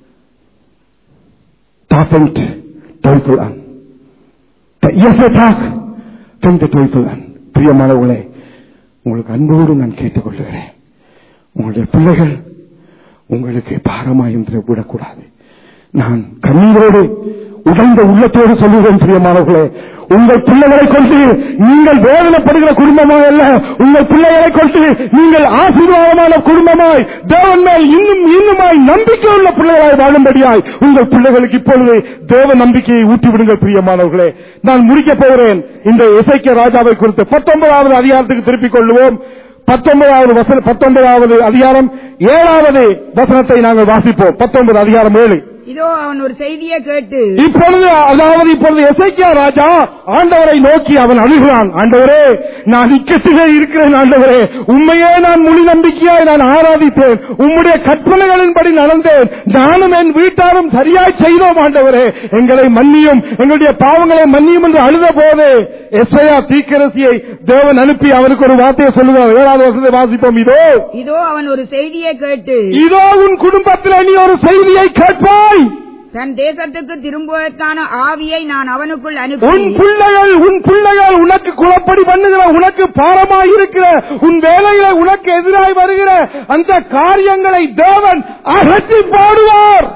Da fängt Teufel an. Der erste Tag fängt der Teufel an. பிரியமானவர்களே உங்களுக்கு அன்போடு நான் கேட்டுக்கொள்கிறேன் உங்களுடைய பிள்ளைகள் உங்களுக்கு பாரமாயும் விடக்கூடாது நான் கண்ணீரோடு உடைந்த உள்ளத்தோடு சொல்லுகிறேன் பிரியமானவர்களே உங்கள் பிள்ளைகளை கொண்டு நீங்கள் வேதனைப்படுகிற குடும்பமாய் அல்ல உங்கள் பிள்ளைகளை கொண்டு நீங்கள் ஆசீர்வாதமான குடும்பமாய் தேவன் மேல் இன்னும் இன்னுமாய் நம்பிக்கை உள்ள பிள்ளைகளாய் வாழும்படியாய் உங்கள் பிள்ளைகளுக்கு இப்பொழுது தேவ நம்பிக்கையை ஊட்டி விடுங்கள் பிரியமானவர்களே நான் முடிக்கப் போகிறேன் இந்த இசைக்க ராஜாவை குறித்து பத்தொன்பதாவது அதிகாரத்துக்கு திருப்பிக் கொள்வோம் பத்தொன்பதாவது வசன பத்தொன்பதாவது அதிகாரம் ஏழாவது வசனத்தை நாங்கள் வாசிப்போம் பத்தொன்பது அதிகாரம் ஏழு இதோ அவன் ஒரு செய்தியை கேட்டு இப்பொழுது அதாவது இப்பொழுது எசைக்கியா ராஜா ஆண்டவரை நோக்கி அவன் அழுகிறான் ஆண்டவரே நான் இக்கத்திலே இருக்கிறேன் ஆண்டவரே உண்மையே நான் முழு நம்பிக்கையாய் நான் ஆராதித்தேன் உம்முடைய கற்பனைகளின்படி நடந்தேன் நானும் என் வீட்டாரும் சரியாய் செய்தோம் ஆண்டவரே எங்களை மன்னியும் எங்களுடைய பாவங்களை மன்னியும் என்று அழுத போது எஸ்ஐயா தீக்கரசியை தேவன் அனுப்பி அவருக்கு ஒரு வார்த்தையை சொல்லுகிறார் ஏழாவது வருஷத்தை வாசிப்போம் இதோ இதோ அவன் ஒரு செய்தியை கேட்டு இதோ உன் குடும்பத்தில் நீ ஒரு செய்தியை கேட்பாய் தன் தேசத்துக்கு திரும்புவதற்கான ஆவியை நான் அவனுக்குள் அனுப்பி உன் பிள்ளைகள் உன் பிள்ளைகள் உனக்கு குழப்படி பண்ணுகிற உனக்கு பாரமாய் இருக்கிற உன் வேலையில உனக்கு எதிராய் வருகிற அந்த காரியங்களை தேவன் அகற்றி போடுவார்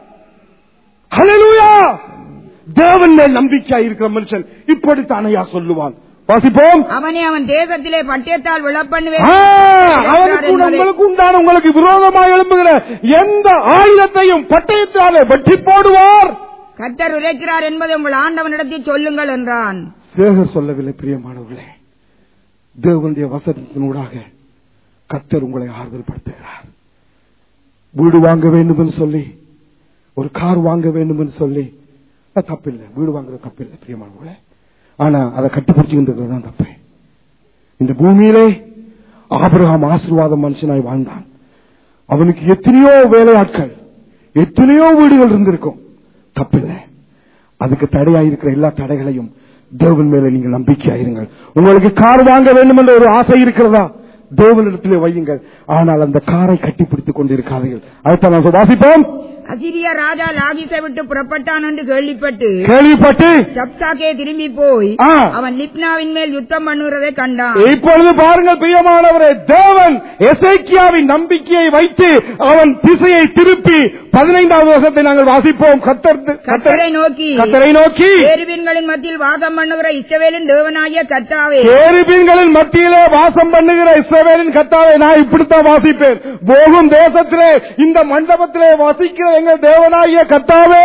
ஹalleluya தேவன் மேல் நம்பிக்கையா இருக்கிற மனுஷன் இப்படித்தானையா சொல்லுவான் வாசிப்போம் அவனை அவன் தேசத்திலே பட்டயத்தால் விழப்பண்ணுவேன் ஆ, அவனுக்கு உண்டு- உங்களுக்கு உண்டான உங்களுக்கு விரோதமாக எழும்புகிற எந்த ஆயுதத்தையும் பட்டயத்தாலே வெட்டி போடுவார் கர்த்தர் உரைக்கிறார் என்பதை உங்கள் ஆண்டவனிடத்தில் சொல்லுங்கள் என்றான் தேக சொல்லவில்லை பிரியமானவர்களே தேவனுடைய வசனத்தினூடாக கத்தர் உங்களை ஆறுதல் படுத்துகிறார் வீடு வாங்க வேண்டும் என்று சொல்லி ஒரு கார் வாங்க வேண்டும் என்று சொல்லி அது தப்பில்லை வீடு வாங்குறது தப்பில்லை பிரியமானவர்களே ஆனா அதை கட்டுப்பிடிச்சுக்கின்றது தான் தப்பு இந்த பூமியிலே ஆபிரகாம் ஆசீர்வாத மனுஷனாய் வாழ்ந்தான் அவனுக்கு எத்தனையோ வேலையாட்கள் எத்தனையோ வீடுகள் இருந்திருக்கும் தப்பில்லை அதுக்கு தடையாயிருக்கிற எல்லா தடைகளையும் தேவன் மேல நீங்கள் நம்பிக்கையாயிருங்கள் உங்களுக்கு கார் வாங்க வேண்டும் என்ற ஒரு ஆசை இருக்கிறதா தேவனிடத்திலே வையுங்கள் ஆனால் அந்த காரை கட்டிப்பிடித்துக் கொண்டிருக்காதீர்கள் அடுத்த நான் வாசிப்போம் அசிரியா ராஜா லாகிசை விட்டு புறப்பட்டான் என்று கேள்விப்பட்டு கேள்விப்பட்டு சப்சாக்கே திரும்பி போய் ஆ. அவன் லிப்னாவின் மேல் யுத்தம் பண்ணுகிறதை கண்டான் இப்பொழுது பாருங்கள் பிரியமானவரே தேவன் எசேக்கியாவின் நம்பிக்கையை வைத்து அவன் திசையை திருப்பி பதினைந்தாவது வருஷத்தை நாங்கள் வாசிப்போம் கத்தர் கத்தரை நோக்கி கத்தரை நோக்கி பேருபீன்களின் மத்தியில் வாதம் பண்ணுகிற இஸ்ரவேலின் தேவனாகிய கர்த்தாவே கேருபீன்களின் மத்தியிலே வாசம் பண்ணுகிற இஸ்ரவேலின் கத்தாவை நான் இப்படித்தான் வாசிப்பேன் போகும் தேசத்திலே இந்த மண்டபத்திலே வசிக்கிற எங்கள் தேவனாகிய கத்தாவே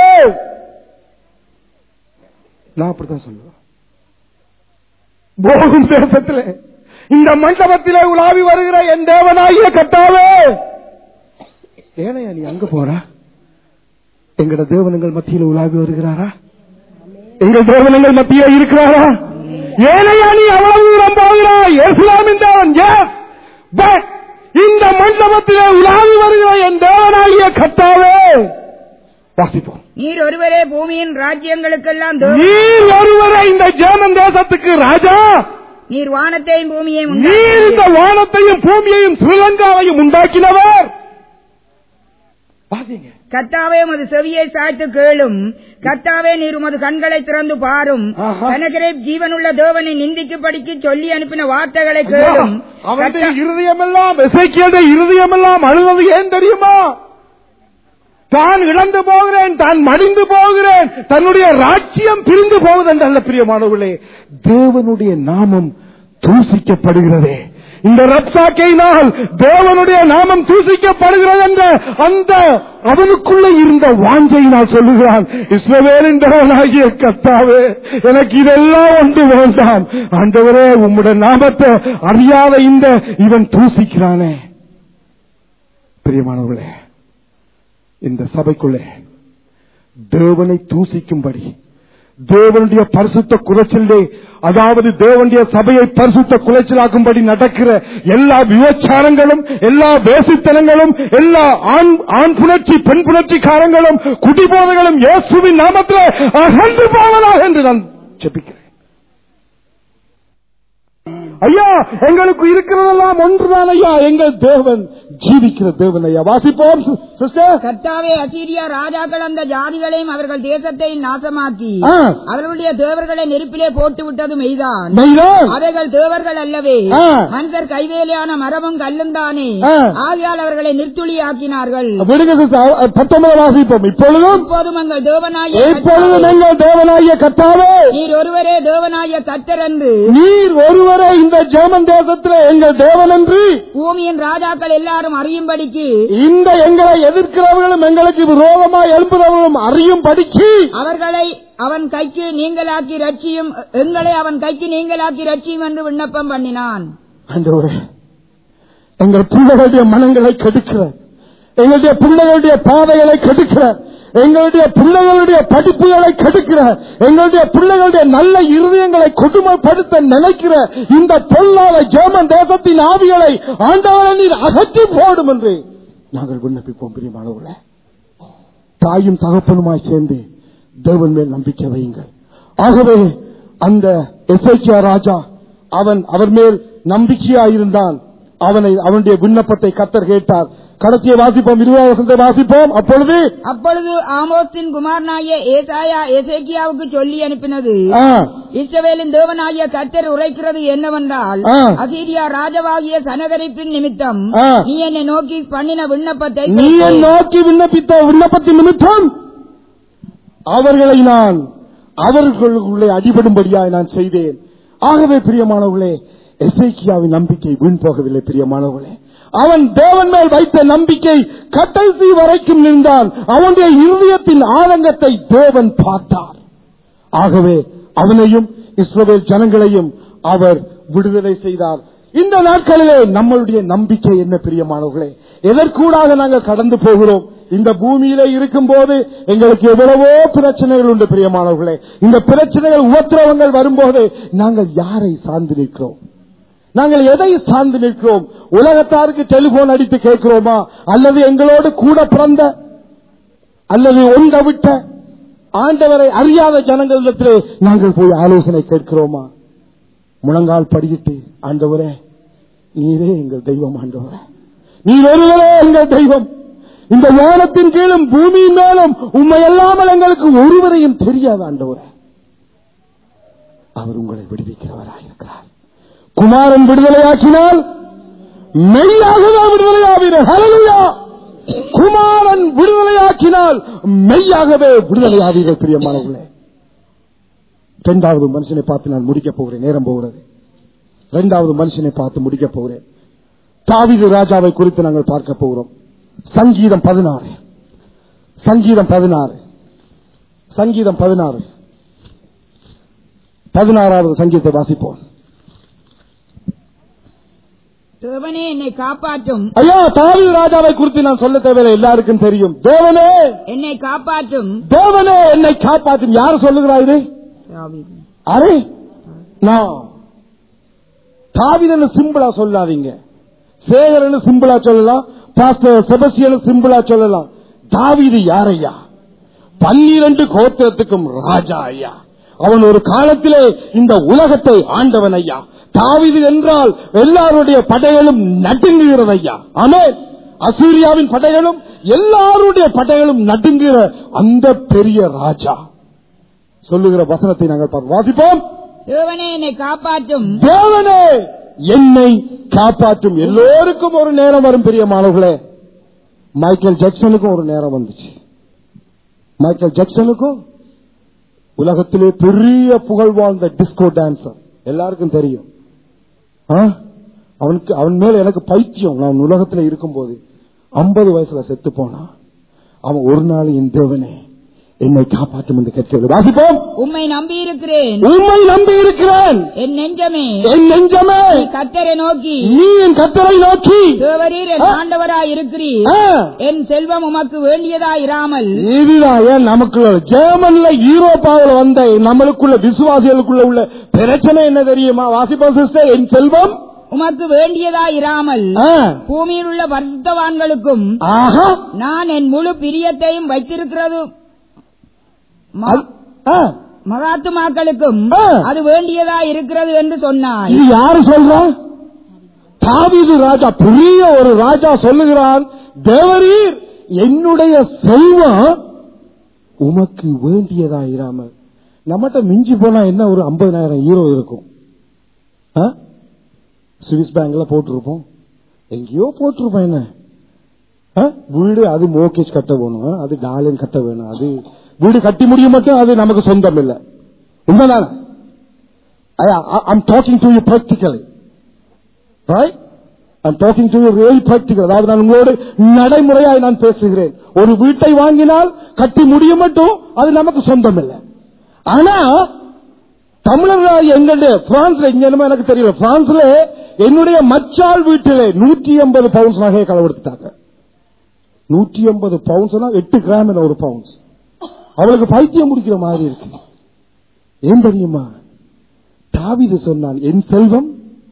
நான் அப்படித்தான் சொல்லுவேன் போகும் தேசத்திலே இந்த மண்டபத்திலே உலாவி வருகிற என் தேவனாகிய கத்தாவே ஏனையா நீ அங்க போறா எங்கட தேவனங்கள் மத்தியில் உலாவி வருகிறாரா எங்கள் தேவனங்கள் மத்தியே இருக்கிறாரா ஏனையா நீ அவ்வளவு தூரம் போகிறாய் இஸ்லாமின் தேவன் yes. But இந்த மண்டபத்திலே உலாவி வருகிற என் தேவனாகிய கத்தாவே வாசிப்போம் நீர் ஒருவரே பூமியின் ராஜ்யங்களுக்கெல்லாம் தேவன். நீர் ஒருவரை இந்த ஜெர்மன் தேசத்துக்கு ராஜா நீர் வானத்தையும் பூமியையும் நீர் இந்த உண்டாக்கினீர். வானத்தையும் பூமியையும் ஸ்ரீலங்காவையும் உண்டாக்கினவர் வாசிங்க கர்த்தாவே உமது செவியை சாய்த்து கேளும் கர்த்தாவே நீர் உமது கண்களை திறந்து பாரும் ஆஹா. கனகரே ஜீவனுள்ள தேவனை நிந்திக்கும்படிக்கு சொல்லி அனுப்பின வார்த்தைகளை கேளும் அவனுடைய கர்த்தா- இருதயமெல்லாம் எசைக்கியடைய இருதயமெல்லாம் அழுவது ஏன் தெரியுமா தான் இழந்து போகிறேன் தான் மடிந்து போகிறேன் தன்னுடைய ராஜ்யம் பிரிந்து போகுது என்றல்ல பிரியமானவர்களே தேவனுடைய நாமம் தூசிக்கப்படுகிறதே இந்த ரப்சாக்கையினால் தேவனுடைய நாமம் தூசிக்கப்படுகிறது என்ற அந்த அவனுக்குள்ள இருந்த வாஞ்சையினால் சொல்லுகிறான் இஸ்ரவேலின் தேவனாகிய கத்தாவே எனக்கு இதெல்லாம் ஒன்று வேண்டாம் ஆண்டவரே உம்முடைய நாமத்தை அறியாத இந்த இவன் தூசிக்கிறானே பிரியமானவர்களே இந்த சபைக்குள்ளே தேவனை தூசிக்கும்படி தேவனுடைய பரிசுத்த குலைச்சலே அதாவது தேவனுடைய சபையை பரிசுத்த குலைச்சலாக்கும்படி நடக்கிற எல்லா விபச்சாரங்களும் எல்லா வேசித்தனங்களும் எல்லா ஆண் ஆண் புணர்ச்சி பெண் புணர்ச்சிக்காரங்களும் குடிபோதைகளும் இயேசுவின் நாமத்தில் அகன்று போவதாக என்று நான் ஜெபிக்கிறேன் ஐயா எங்களுக்கு இருக்கிறதெல்லாம் ஒன்றுதான் ஐயா எங்கள் தேவன் ஜீவிக்கிற தேவன் ஐயா வாசிப்போம் சிஸ்டர் கர்த்தாவே அசீரியா ராஜாக்கள் அந்த ஜாதிகளையும் அவர்கள் தேசத்தை நாசமாக்கி ஆ. அவர்களுடைய தேவர்களை நெருப்பிலே போட்டு விட்டது மெய்தான் மெய்தான் அவைகள் தேவர்கள் அல்லவே ஆ. மனிதர் கைவேலியான மரமும் கல்லும் தானே ஆ. ஆகையால் அவர்களை நிர்த்துளியாக்கினார்கள் விடுங்க சிஸ்டர் பத்தொன்பது வாசிப்போம் இப்பொழுதும் இப்போதும் எங்கள் தேவனாய எப்பொழுதும் எங்கள் தேவனாகிய கத்தாவே நீர் ஒருவரே தேவனாய கர்த்தர் என்று நீர் ஒருவரே இந்த ஜெர்மன் தேசத்தில் எங்கள் தேவன் என்று பூமியின் ராஜாக்கள் எல்லாரும் அறியும்படிக்கு இந்த எங்களை எதிர்க்கிறவர்களும் எங்களுக்கு விரோதமாய் எழுப்புகிறவர்களும் அறியும் படிக்கு அவர்களை அவன் கைக்கு நீங்களாக்கி ரட்சியும் எங்களை அவன் கைக்கு நீங்களாக்கி ரட்சியும் என்று விண்ணப்பம் பண்ணினான் ஆண்டவரே எங்கள் பிள்ளைகளுடைய மனங்களை கெடுக்கிற எங்களுடைய பிள்ளைகளுடைய பாதைகளை கெடுக்கிற எங்களுடைய பிள்ளைகளுடைய படிப்புகளை கெடுக்கிற எங்களுடைய பிள்ளைகளுடைய நல்ல இருதயங்களை கொடுமைப்படுத்த நினைக்கிற இந்த பொல்லாத ஜெர்மன் தேசத்தின் ஆவிகளை ஆண்டவரை நீர் அகற்றி போடும் என்று நாங்கள் விண்ணப்பிப்போம் பிரியமானவர்களே தாயும் தகப்பனுமாய் சேர்ந்து தேவன் மேல் நம்பிக்கை வையுங்கள் ஆகவே அந்த எசேக்கியா ராஜா அவன் அவர் மேல் நம்பிக்கையாயிருந்தான் அவனை அவனுடைய விண்ணப்பத்தை கத்தர் கேட்டார் கடைசியை வாசிப்போம் இருபது வருஷத்தை வாசிப்போம் அப்பொழுது அப்பொழுது ஆமோஸின் குமாரனாகிய ஏசாயா எசேக்கியாவுக்கு சொல்லி அனுப்பினது ஆ, இஸ்ரவேலின் தேவனாகிய கர்த்தர் உரைக்கிறது என்னவென்றால் ஆ. அசீரியா ராஜவாகிய சனகரிப்பின் நிமித்தம் ஆ. நீ என்னை நோக்கி பண்ணின விண்ணப்பத்தை நீ கேட்டேன். என் நோக்கி விண்ணப்பித்த விண்ணப்பத்தின் நிமித்தம் அவர்களை நான் அவர்களுக்குள்ளே அடிபடும்படியாய் நான் செய்தேன் ஆகவே பிரியமானவர்களே எசேக்கியாவின் நம்பிக்கை வீண் போகவில்லை பிரியமானவர்களே அவன் தேவன் மேல் வைத்த நம்பிக்கை கடைசி வரைக்கும் நின்றான் அவனுடைய இருதயத்தின் ஆழங்கத்தை தேவன் பார்த்தார் ஆகவே அவனையும் இஸ்ரவேல் ஜனங்களையும் அவர் விடுதலை செய்தார் இந்த நாட்களிலே நம்மளுடைய நம்பிக்கை என்ன பிரியமானவர்களே எதற்கூடாக நாங்கள் கடந்து போகிறோம் இந்த பூமியிலே இருக்கும்போது எங்களுக்கு எவ்வளவோ பிரச்சனைகள் உண்டு பிரியமானவர்களே இந்த பிரச்சனைகள் உபத்திரவங்கள் வரும்போது நாங்கள் யாரை சார்ந்து நிற்கிறோம் நாங்கள் எதை சார்ந்து நிற்கிறோம் உலகத்தாருக்கு டெலிபோன் அடித்து கேட்கிறோமா அல்லது எங்களோடு கூட பிறந்த அல்லது ஒன்ற விட்ட ஆண்டவரை அறியாத ஜனங்களிடத்திலே நாங்கள் போய் ஆலோசனை கேட்கிறோமா முழங்கால் படியிட்டு ஆண்டவரே நீரே எங்கள் தெய்வம் ஆண்டவரே நீர் ஒருவரே எங்கள் தெய்வம் இந்த வானத்தின் கீழும் பூமியின் மேலும் உண்மை அல்லாமல் எங்களுக்கு ஒருவரையும் தெரியாது ஆண்டவரே அவர் உங்களை விடுவிக்கிறவராயிருக்கிறார் குமாரன் விடுதலையாக்கினால் மெய்யாகவே விடுதலையாவீர்கள் ஹalleluya குமாரன் விடுதலையாக்கினால் மெய்யாகவே விடுதலையாவீர்கள் பிரியமானவர்களே இரண்டாவது மனுஷனை பார்த்து நான் முடிக்க போகிறேன் நேரம் போகிறது இரண்டாவது மனுஷனை பார்த்து முடிக்க போகிறேன் தாவீது ராஜாவை குறித்து நாங்கள் பார்க்க போகிறோம் சங்கீதம் பதினாறு சங்கீதம் பதினாறு சங்கீதம் பதினாறு பதினாறாவது சங்கீதத்தை வாசிப்போம் தேவனே என்னை காப்பாற்றும் ஐயா தாவீது ராஜாவை குறித்து நான் சொல்ல தேவையில்லை எல்லாருக்கும் தெரியும் தேவனே என்னை காப்பாற்றும் தேவனே என்னை காப்பாற்றும் யார் சொல்லுகிறா இது தாவீது. அரே நான் தாவிதன்னு சிம்பிளா சொல்லாதீங்க சேகரன்னு சிம்பிளா சொல்லலாம் பாஸ்டர் செபஸ்டியன் சிம்பிளா சொல்லலாம் தாவீது யாரையா பன்னிரண்டு கோத்திரத்துக்கும் ராஜா ஐயா அவன் ஒரு காலத்திலே இந்த உலகத்தை ஆண்டவன் ஐயா தாவீது என்றால் எல்லாருடைய படைகளும் நடுங்குகிறது ஐயா ஆமே அசூரியாவின் படைகளும் எல்லாருடைய படைகளும் நடுங்குகிற அந்த பெரிய ராஜா சொல்லுகிற வசனத்தை நாங்கள் பார்ப்போம். வாசிப்போம் தேவனே என்னை காப்பாற்றும் தேவனே என்னை காப்பாற்றும் எல்லோருக்கும் ஒரு நேரம் வரும் பிரியமானவர்களே மைக்கேல் ஜாக்சனுக்கும் ஒரு நேரம் வந்துச்சு மைக்கேல் ஜாக்சனுக்கும் உலகத்திலே பெரிய புகழ் வாழ்ந்த டிஸ்கோ டான்சர் எல்லாருக்கும் தெரியும் ஆ? அவனுக்கு அவன் மேல எனக்கு பைத்தியம் நான் உலகத்துல இருக்கும்போது ஐம்பது வயசுல செத்து போனான் அவன் ஒரு நாள் என் தேவனே என்னை காப்பாற்றும் என்று கேட்கிறது வாசிப்போம் உம்மை நம்பி இருக்கிறேன் உண்மை நம்பி இருக்கிறேன் என் நெஞ்சமே என் நெஞ்சமே நீ கத்தரை நோக்கி நீ என் கத்தரை நோக்கி தேவரீர் என் ஆண்டவராய் இருக்கிறீர் ஆ, என் செல்வம் உமக்கு வேண்டியதா இராமல் இதுதான் ஏன் நமக்கு ஜெர்மன்ல யூரோப்பாவில் வந்த நம்மளுக்குள்ள விசுவாசிகளுக்குள்ள உள்ள பிரச்சனை என்ன தெரியுமா வாசிப்போம் சிஸ்டர் என் செல்வம் உமக்கு வேண்டியதா இராமல் ஆ, பூமியில் உள்ள பரிசுத்தவான்களுக்கும் ஆஹா நான் என் முழு பிரியத்தையும் வைத்திருக்கிறது ம- அது- ஆ, மகாத்துமாக்களுக்கும் ஆ. அது வேண்டியதா இருக்கிறது என்று சொன்னாய் இது யாரு சொல்றா தாவீது ராஜா பெரிய ஒரு ராஜா சொல்லுகிறான் தேவரீர் என்னுடைய செல்வம் உமக்கு வேண்டியதா இராமல் நம்மகிட்ட மிஞ்சி போனா என்ன ஒரு ஐம்பதாயிரம் ஹீரோ இருக்கும் ஆ? சுவிஸ் பேங்க்ல போட்டிருப்போம் எங்கேயோ போட்டிருப்போம் என்ன ஆ? வீடு அது மோகேஜ் கட்ட வேணும் ஆ? அது டாலின் கட்ட வேணும் அது வீடு கட்டி முடிய மட்டும் அது நமக்கு சொந்தம் இல்லை உண்மைதானே I'm talking to you practically right? I'm talking to you really practical. அதாவது நான் உங்களோடு நடைமுறையாய் நான் பேசுகிறேன் ஒரு வீட்டை வாங்கினால் கட்டி முடிய மட்டும் அது நமக்கு சொந்தம் இல்லை ஆனா தமிழர்கள் எங்களுடைய பிரான்ஸ்ல இங்க என்னமோ எனக்கு தெரியல பிரான்ஸ்ல என்னுடைய மச்சால் வீட்டிலே நூற்றி எண்பது பவுன்ஸ் நகையை களவெடுத்துட்டாங்க நூற்றி எண்பது பவுன்ஸ்னா எட்டு கிராம் ஒரு பவுன்ஸ் அவளுக்கு பைத்தியம் முடிக்கிற மாதிரி இருக்கு ஏன் தெரியுமா தாவிது சொன்னான் என் செல்வம்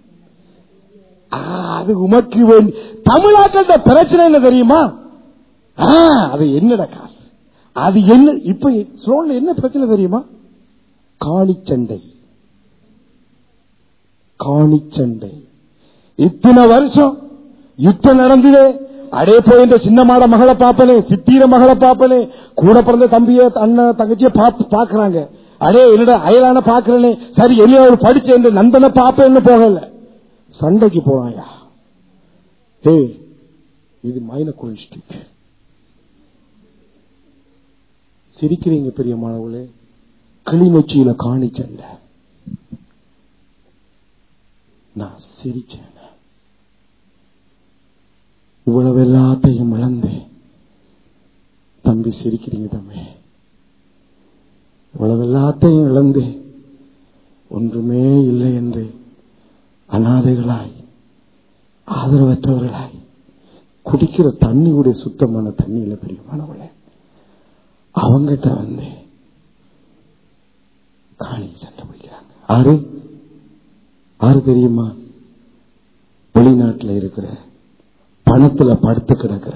ஆ, அது உமக்கு வேண்டி தமிழாக்கள் பிரச்சனை என்ன தெரியுமா ஆ, அது என்னடா காசு அது என்ன இப்ப ஸ்லோன்ல என்ன பிரச்சனை தெரியுமா காணிச்சண்டை காணிச்சண்டை இத்தனை வருஷம் யுத்தம் நடந்தது அடே போய் இந்த சின்ன மாட மகளை பாப்பனே சித்தீர மகளை பாப்பனே கூட பிறந்த தம்பிய அண்ணன் தங்கச்சிய பாப்பு- பாக்குறாங்க அடே என்னோட அயலான பாக்குறேனே சரி என்ன ஒரு படிச்ச இந்த நண்பனை பாப்பேன்னு போகல சண்டைக்கு போறாயா ஏய் இது மைன குளிஸ்டிக் சிரிக்கிறீங்க பெரிய மாணவர்களே கிளிநொச்சியில காணி சண்டை நான் சிரிச்சேன் இவ்வளவு எல்லாத்தையும் இழந்து தம்பி சிரிக்கிறீங்க தம்பி இவ்வளவு எல்லாத்தையும் இழந்து ஒன்றுமே இல்லை என்று அனாதைகளாய் ஆதரவற்றவர்களாய் குடிக்கிற தண்ணி கூட சுத்தமான தண்ணி இல்ல பெரியமானவளே அவங்கிட்ட வந்து காணி சண்டை பிடிக்கிறாங்க ஆறு ஆறு தெரியுமா வெளிநாட்டுல இருக்கிற பணத்துல படுத்து கிடக்கிற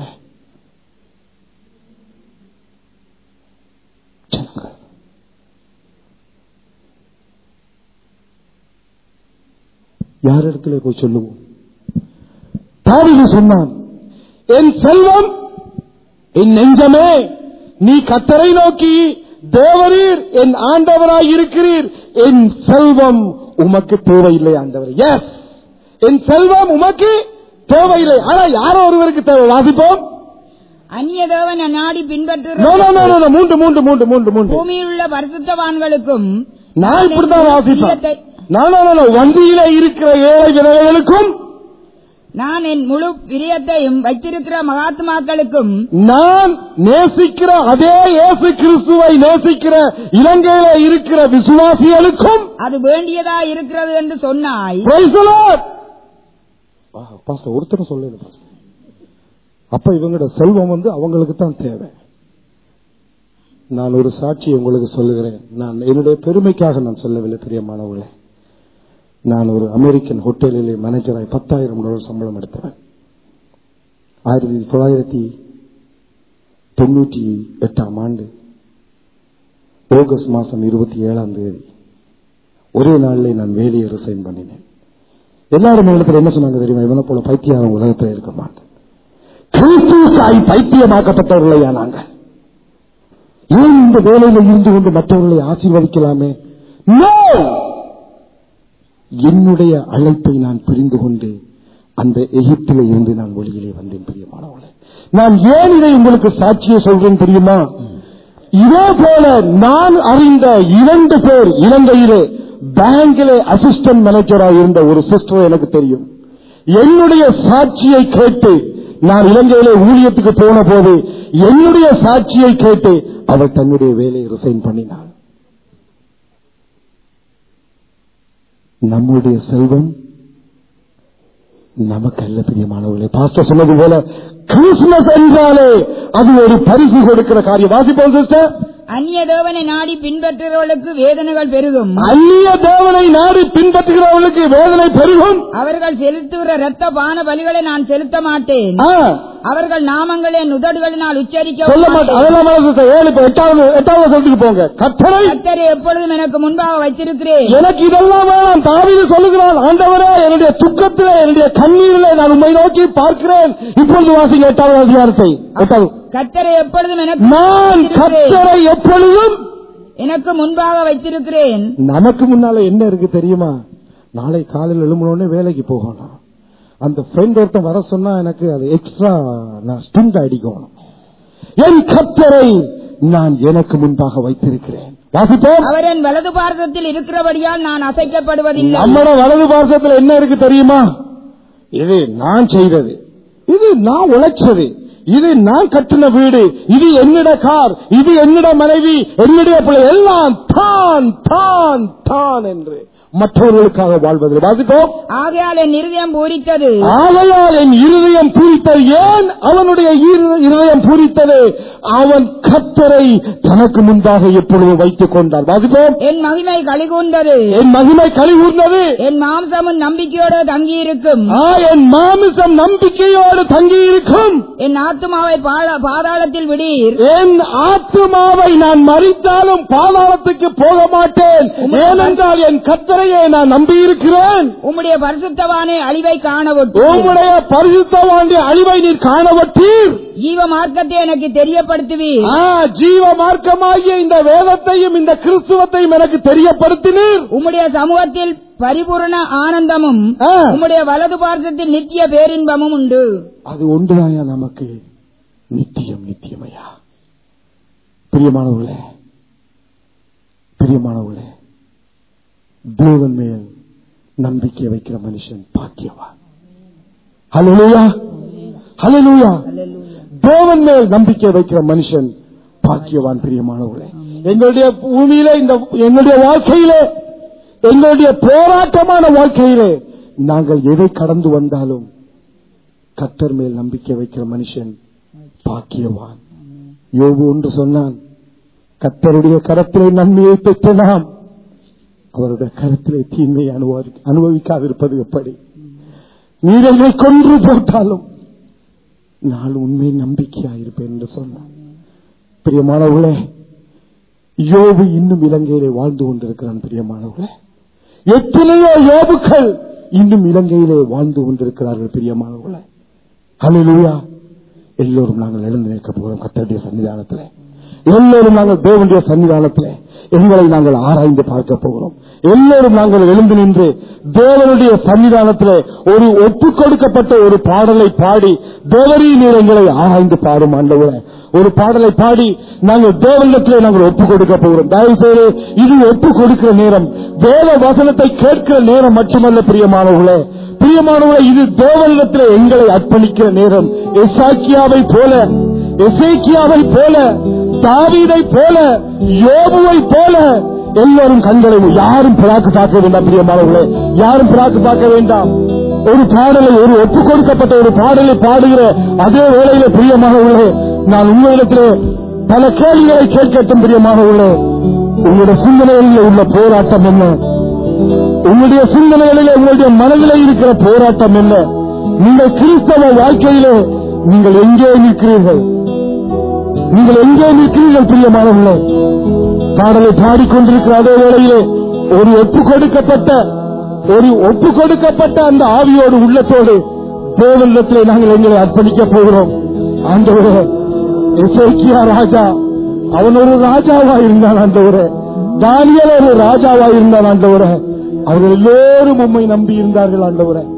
ஜனங்கள் யார் இடத்துல போய் சொல்லுவோம் தாவிது சொன்னான் என் செல்வம் என் நெஞ்சமே நீ கத்தரை நோக்கி தேவரீர் என் ஆண்டவராய் இருக்கிறீர் என் செல்வம் உமக்கு தேவையில்லை ஆண்டவர் எஸ் என் செல்வம் உமக்கு தேவையில்லை ஆனா யாரோ ஒருவருக்கு தேவை வாசிப்போம் அந்நிய தேவனை நாடி பின்பற்றுகிற No, no, no, no, no. மூன்று மூன்று மூன்று மூன்று மூன்று பூமியில் உள்ள பரிசுத்தவான்களுக்கும் நான் இப்படிதான் வாசிப்பேன் பிரியத்தை- No, no, no, no. வந்தியில இருக்கிற ஏழை விதவைகளுக்கும் நான் என் முழு பிரியத்தையும் வைத்திருக்கிற மகாத்மாக்களுக்கும் நான் நேசிக்கிற அதே இயேசு கிறிஸ்துவை நேசிக்கிற இலங்கையில இருக்கிற விசுவாசிகளுக்கும் அது வேண்டியதா இருக்கிறது என்று சொன்னாய் Praise the Lord. ஆ, பாஸ்டர் ஒருத்தரும் சொல்லல பாஸ்டர் அப்ப இவங்களோட செல்வம் வந்து அவங்களுக்கு தான் தேவை நான் ஒரு சாட்சி உங்களுக்கு சொல்லுகிறேன் நான் என்னுடைய பெருமைக்காக நான் சொல்லவில்லை பிரியமானவர்களே நான் ஒரு அமெரிக்கன் ஹோட்டலிலே மேனேஜராய் பத்தாயிரம் டாலர் சம்பளம் எடுத்தவன் ஆயிரத்தி தொள்ளாயிரத்தி தொண்ணூற்றி எட்டாம் ஆண்டு ஆகஸ்ட் மாசம் இருபத்தி ஏழாம் தேதி ஒரே நாளிலே நான் வேலையை ரிசைன் பண்ணினேன் எல்லாரும் இடத்துல என்ன சொன்னாங்க தெரியுமா இவனை போல பைத்தியம் உலகத்தில் இருக்க மாட்டேன் கிறிஸ்துவுக்காய் பைத்தியமாக்கப்பட்டவர்களையா நாங்கள் ஏன் இந்த வேலையில இருந்து கொண்டு மற்றவர்களை ஆசீர்வதிக்கலாமே No! என்னுடைய அழைப்பை நான் புரிந்து கொண்டு அந்த எகிப்திலே இருந்து நான் வெளியிலே வந்தேன் பிரியமானவர்களே நான் ஏன் இதை உங்களுக்கு சாட்சியை சொல்றேன் தெரியுமா இதே போல நான் அறிந்த இரண்டு பேர் இலங்கையிலே பேங்கிலே அசிஸ்டன்ட் மேனேஜராக இருந்த ஒரு சிஸ்டர் எனக்கு தெரியும் என்னுடைய சாட்சியை கேட்டு நான் இலங்கையிலே ஊழியத்துக்கு போன போது என்னுடைய சாட்சியை கேட்டு அவள் தன்னுடைய வேலையை ரிசைன் பண்ணினாள் நம்முடைய செல்வம் நமக்கல்ல பிரியமானவர்களே பாஸ்டர் சொன்னது போல கிறிஸ்துமஸ் என்றாலே அது ஒரு பரிசு கொடுக்கிற காரியம் வாசிப்போம் சிஸ்டர் அந்நிய தேவனை நாடி பின்பற்றுகிறவர்களுக்கு வேதனைகள் பெருகும் அந்நிய தேவனை நாடி பின்பற்றுகிறவர்களுக்கு வேதனை பெருகும் அவர்கள் செலுத்துகிற இரத்த பான பலிகளை நான் செலுத்த மாட்டேன் ஆ, அவர்கள் நாமங்களை என் உதடுகளினால் உச்சரிக்க சொல்ல மாட்டேன் அதெல்லாம் வேணாம் sister. ஏழு இப்ப எட்டாவது எட்டாவது சொல்லிட்டு போங்க கத்தரை கர்த்தரை எப்பொழுதும் எனக்கு முன்பாக வைத்திருக்கிறேன் எனக்கு இதெல்லாம் வேணாம் தாவீது சொல்லுகிறான் ஆண்டவரே என்னுடைய துக்கத்திலே என்னுடைய கண்ணீரிலே நான் உண்மை நோக்கி பார்க்கிறேன் இப்பொழுது வாசிங்க எட்டாவது அதிகாரத்தை எட்டாவது கர்த்தரை எப்பொழுதும் எனக்கு நான் வைத்திருக்கிறேன். கத்தரை எப்பொழுதும் எனக்கு முன்பாக வைத்திருக்கிறேன் நமக்கு முன்னால என்ன இருக்கு தெரியுமா நாளை காலையில் எழும்புனோடனே வேலைக்கு போகணும் அந்த ஃப்ரெண்ட் ஒருத்தன் வர சொன்னா எனக்கு அது எக்ஸ்ட்ரா நான் ஸ்டிண்ட் அடிக்கணும் என் கத்தரை நான் எனக்கு முன்பாக வைத்திருக்கிறேன் வாசிப்போம் அவர் என் வலது பாரதத்தில் இருக்கிறபடியால் நான் அசைக்கப்படுவதில்லை நம்மட வலது பாரசத்துல என்ன இருக்கு தெரியுமா இது நான் செய்தது இது நான் உழைச்சது இது நான் கட்டின வீடு இது என்னிட கார் இது என்னிட மனைவி என்னுடைய பிள்ளை எல்லாம் தான் தான் தான் என்று மற்றவர்களுக்காக வாழ்வது வாசிப்போம் ஆகையால் என் இருதயம் பூரித்தது ஆகையால் என் இருதயம் பூரித்தது ஏன் அவனுடைய இரு- இருதயம் பூரித்தது அவன் கத்தரை தனக்கு முன்பாக எப்பொழுதும் வைத்துக் கொண்டார் வாசிப்போம் என் மகிமை கழிகூர்ந்தது என் மகிமை கழிவுர்ந்தது என் மாம்சமும் நம்பிக்கையோடு தங்கியிருக்கும் ஆ, என் மாமிசம் நம்பிக்கையோடு தங்கியிருக்கும் என் ஆத்துமாவை பாழ- பாதாளத்தில் விடீர் என் ஆத்துமாவை நான் மறித்தாலும் பாதாளத்துக்கு போக மாட்டேன் ஏனென்றால் என் கத்தரையே நான் நம்பியிருக்கிறேன் உம்முடைய பரிசுத்தவானே அழிவை காணவிட்டு உம்முடைய பரிசுத்தவாண்டிய அழிவை நீர் காணவட்டீர் ஜீவ மார்க்கத்தை எனக்கு தெரியப்படுத்துவீர் ஆ, ஜீவ மார்க்கமாகிய இந்த வேதத்தையும் இந்த கிறிஸ்துவத்தையும் எனக்கு தெரியப்படுத்தினீர் உம்முடைய சமூகத்தில் பரிபூரண ஆனந்தமும் ஆ. உம்முடைய வலது பார்சத்தில் நித்திய பேரின்பமும் உண்டு அது ஒன்றுதாயா நமக்கு நித்தியம் நித்தியமையா பிரியமானவர்களே பிரியமானவர்களே தேவன் மேல் நம்பிக்கை வைக்கிற மனுஷன் பாக்கியவான் ஹalleluya ஹalleluya தேவன் மேல் நம்பிக்கை வைக்கிற மனுஷன் பாக்கியவான் பிரியமானவர்களே எங்களுடைய பூமியில இந்த எங்களுடைய வாழ்க்கையிலே எங்களுடைய போராட்டமான வாழ்க்கையிலே நாங்கள் எதை கடந்து வந்தாலும் கத்தர் மேல் நம்பிக்கை வைக்கிற மனுஷன் பாக்கியவான் யோபு ஒன்று சொன்னான் கத்தருடைய கரத்திலே நன்மையை பெற்ற நாம் அவருடைய கரத்திலே தீமையை அனுபவி அனுபவிக்காதிருப்பது எப்படி நீரை கொன்று போட்டாலும் நான் உண்மை நம்பிக்கையாயிருப்பேன் என்று சொன்னான் பிரியமானவர்களே யோபு இன்னும் இலங்கையிலே வாழ்ந்து கொண்டிருக்கிறான் பிரியமானவர்களே எத்தனையோ யோபுக்கள் இன்னும் இலங்கையிலே வாழ்ந்து கொண்டிருக்கிறார்கள் பிரியமானவர்களே ஹalleluya எல்லோரும் நாங்கள் எழுந்து நிற்க போகிறோம் கத்தருடைய சன்னிதானத்திலே எல்லோரும் நாங்கள் தேவனுடைய சன்னிதானத்திலே எங்களை நாங்கள் ஆராய்ந்து பார்க்க போகிறோம் எல்லோரும் நாங்கள் எழுந்து நின்று தேவனுடைய சன்னிதானத்திலே ஒரு ஒப்புக் கொடுக்கப்பட்ட ஒரு பாடலை பாடி தேவரீ நீர் எங்களை ஆராய்ந்து பாடும் ஆண்டவரே ஒரு பாடலை பாடி நாங்கள் தேவனிடத்திலே நாங்கள் ஒப்புக் கொடுக்க போகிறோம் தயவு செய்து இது ஒப்புக் கொடுக்கிற நேரம் தேவ வசனத்தை கேட்கிற நேரம் மட்டுமல்ல பிரியமானவர்களே பிரியமானவர்களே இது தேவனிடத்திலே எங்களை அர்ப்பணிக்கிற நேரம் எசாக்கியாவை போல எசேக்கியாவை போல தாவீதை போல யோபுவை போல எல்லாரும் கண்களை யாரும் பிராக்கு பார்க்க வேண்டாம் பிரியமானவர்களே யாரும் பிராக்கு பார்க்க வேண்டாம் ஒரு பாடலை ஒரு ஒப்பு கொடுக்கப்பட்ட ஒரு பாடலை பாடுகிற அதே வேளையில பிரியமானவர்களே நான் உங்களிடத்திலே பல கேள்விகளை கேட்கட்டும் பிரியமானவர்களே உங்களுடைய சிந்தனைகளில் உள்ள போராட்டம் என்ன உங்களுடைய சிந்தனைகளிலே உங்களுடைய மனதிலே இருக்கிற போராட்டம் என்ன நீங்கள் கிறிஸ்தவ வாழ்க்கையிலே நீங்கள் எங்கே நிற்கிறீர்கள் நீங்கள் எங்கே நிற்கிறீர்கள் பிரியமானவர்களே பாடலை பாடிக்கொண்டிருக்கிற அதே வேளையிலே ஒரு ஒப்பு கொடுக்கப்பட்ட ஒரு ஒப்பு கொடுக்கப்பட்ட அந்த ஆவியோடு உள்ளத்தோடு தேவனிடத்திலே நாங்கள் எங்களை அர்ப்பணிக்க போகிறோம் ஆண்டவரே எசேக்கியா ராஜா அவன் ஒரு ராஜாவா இருந்தான் ஆண்டவரே தானியல் ஒரு ராஜாவா இருந்தான் ஆண்டவரே அவர்கள் எல்லோரும் உம்மை நம்பி இருந்தார்கள் ஆண்டவரே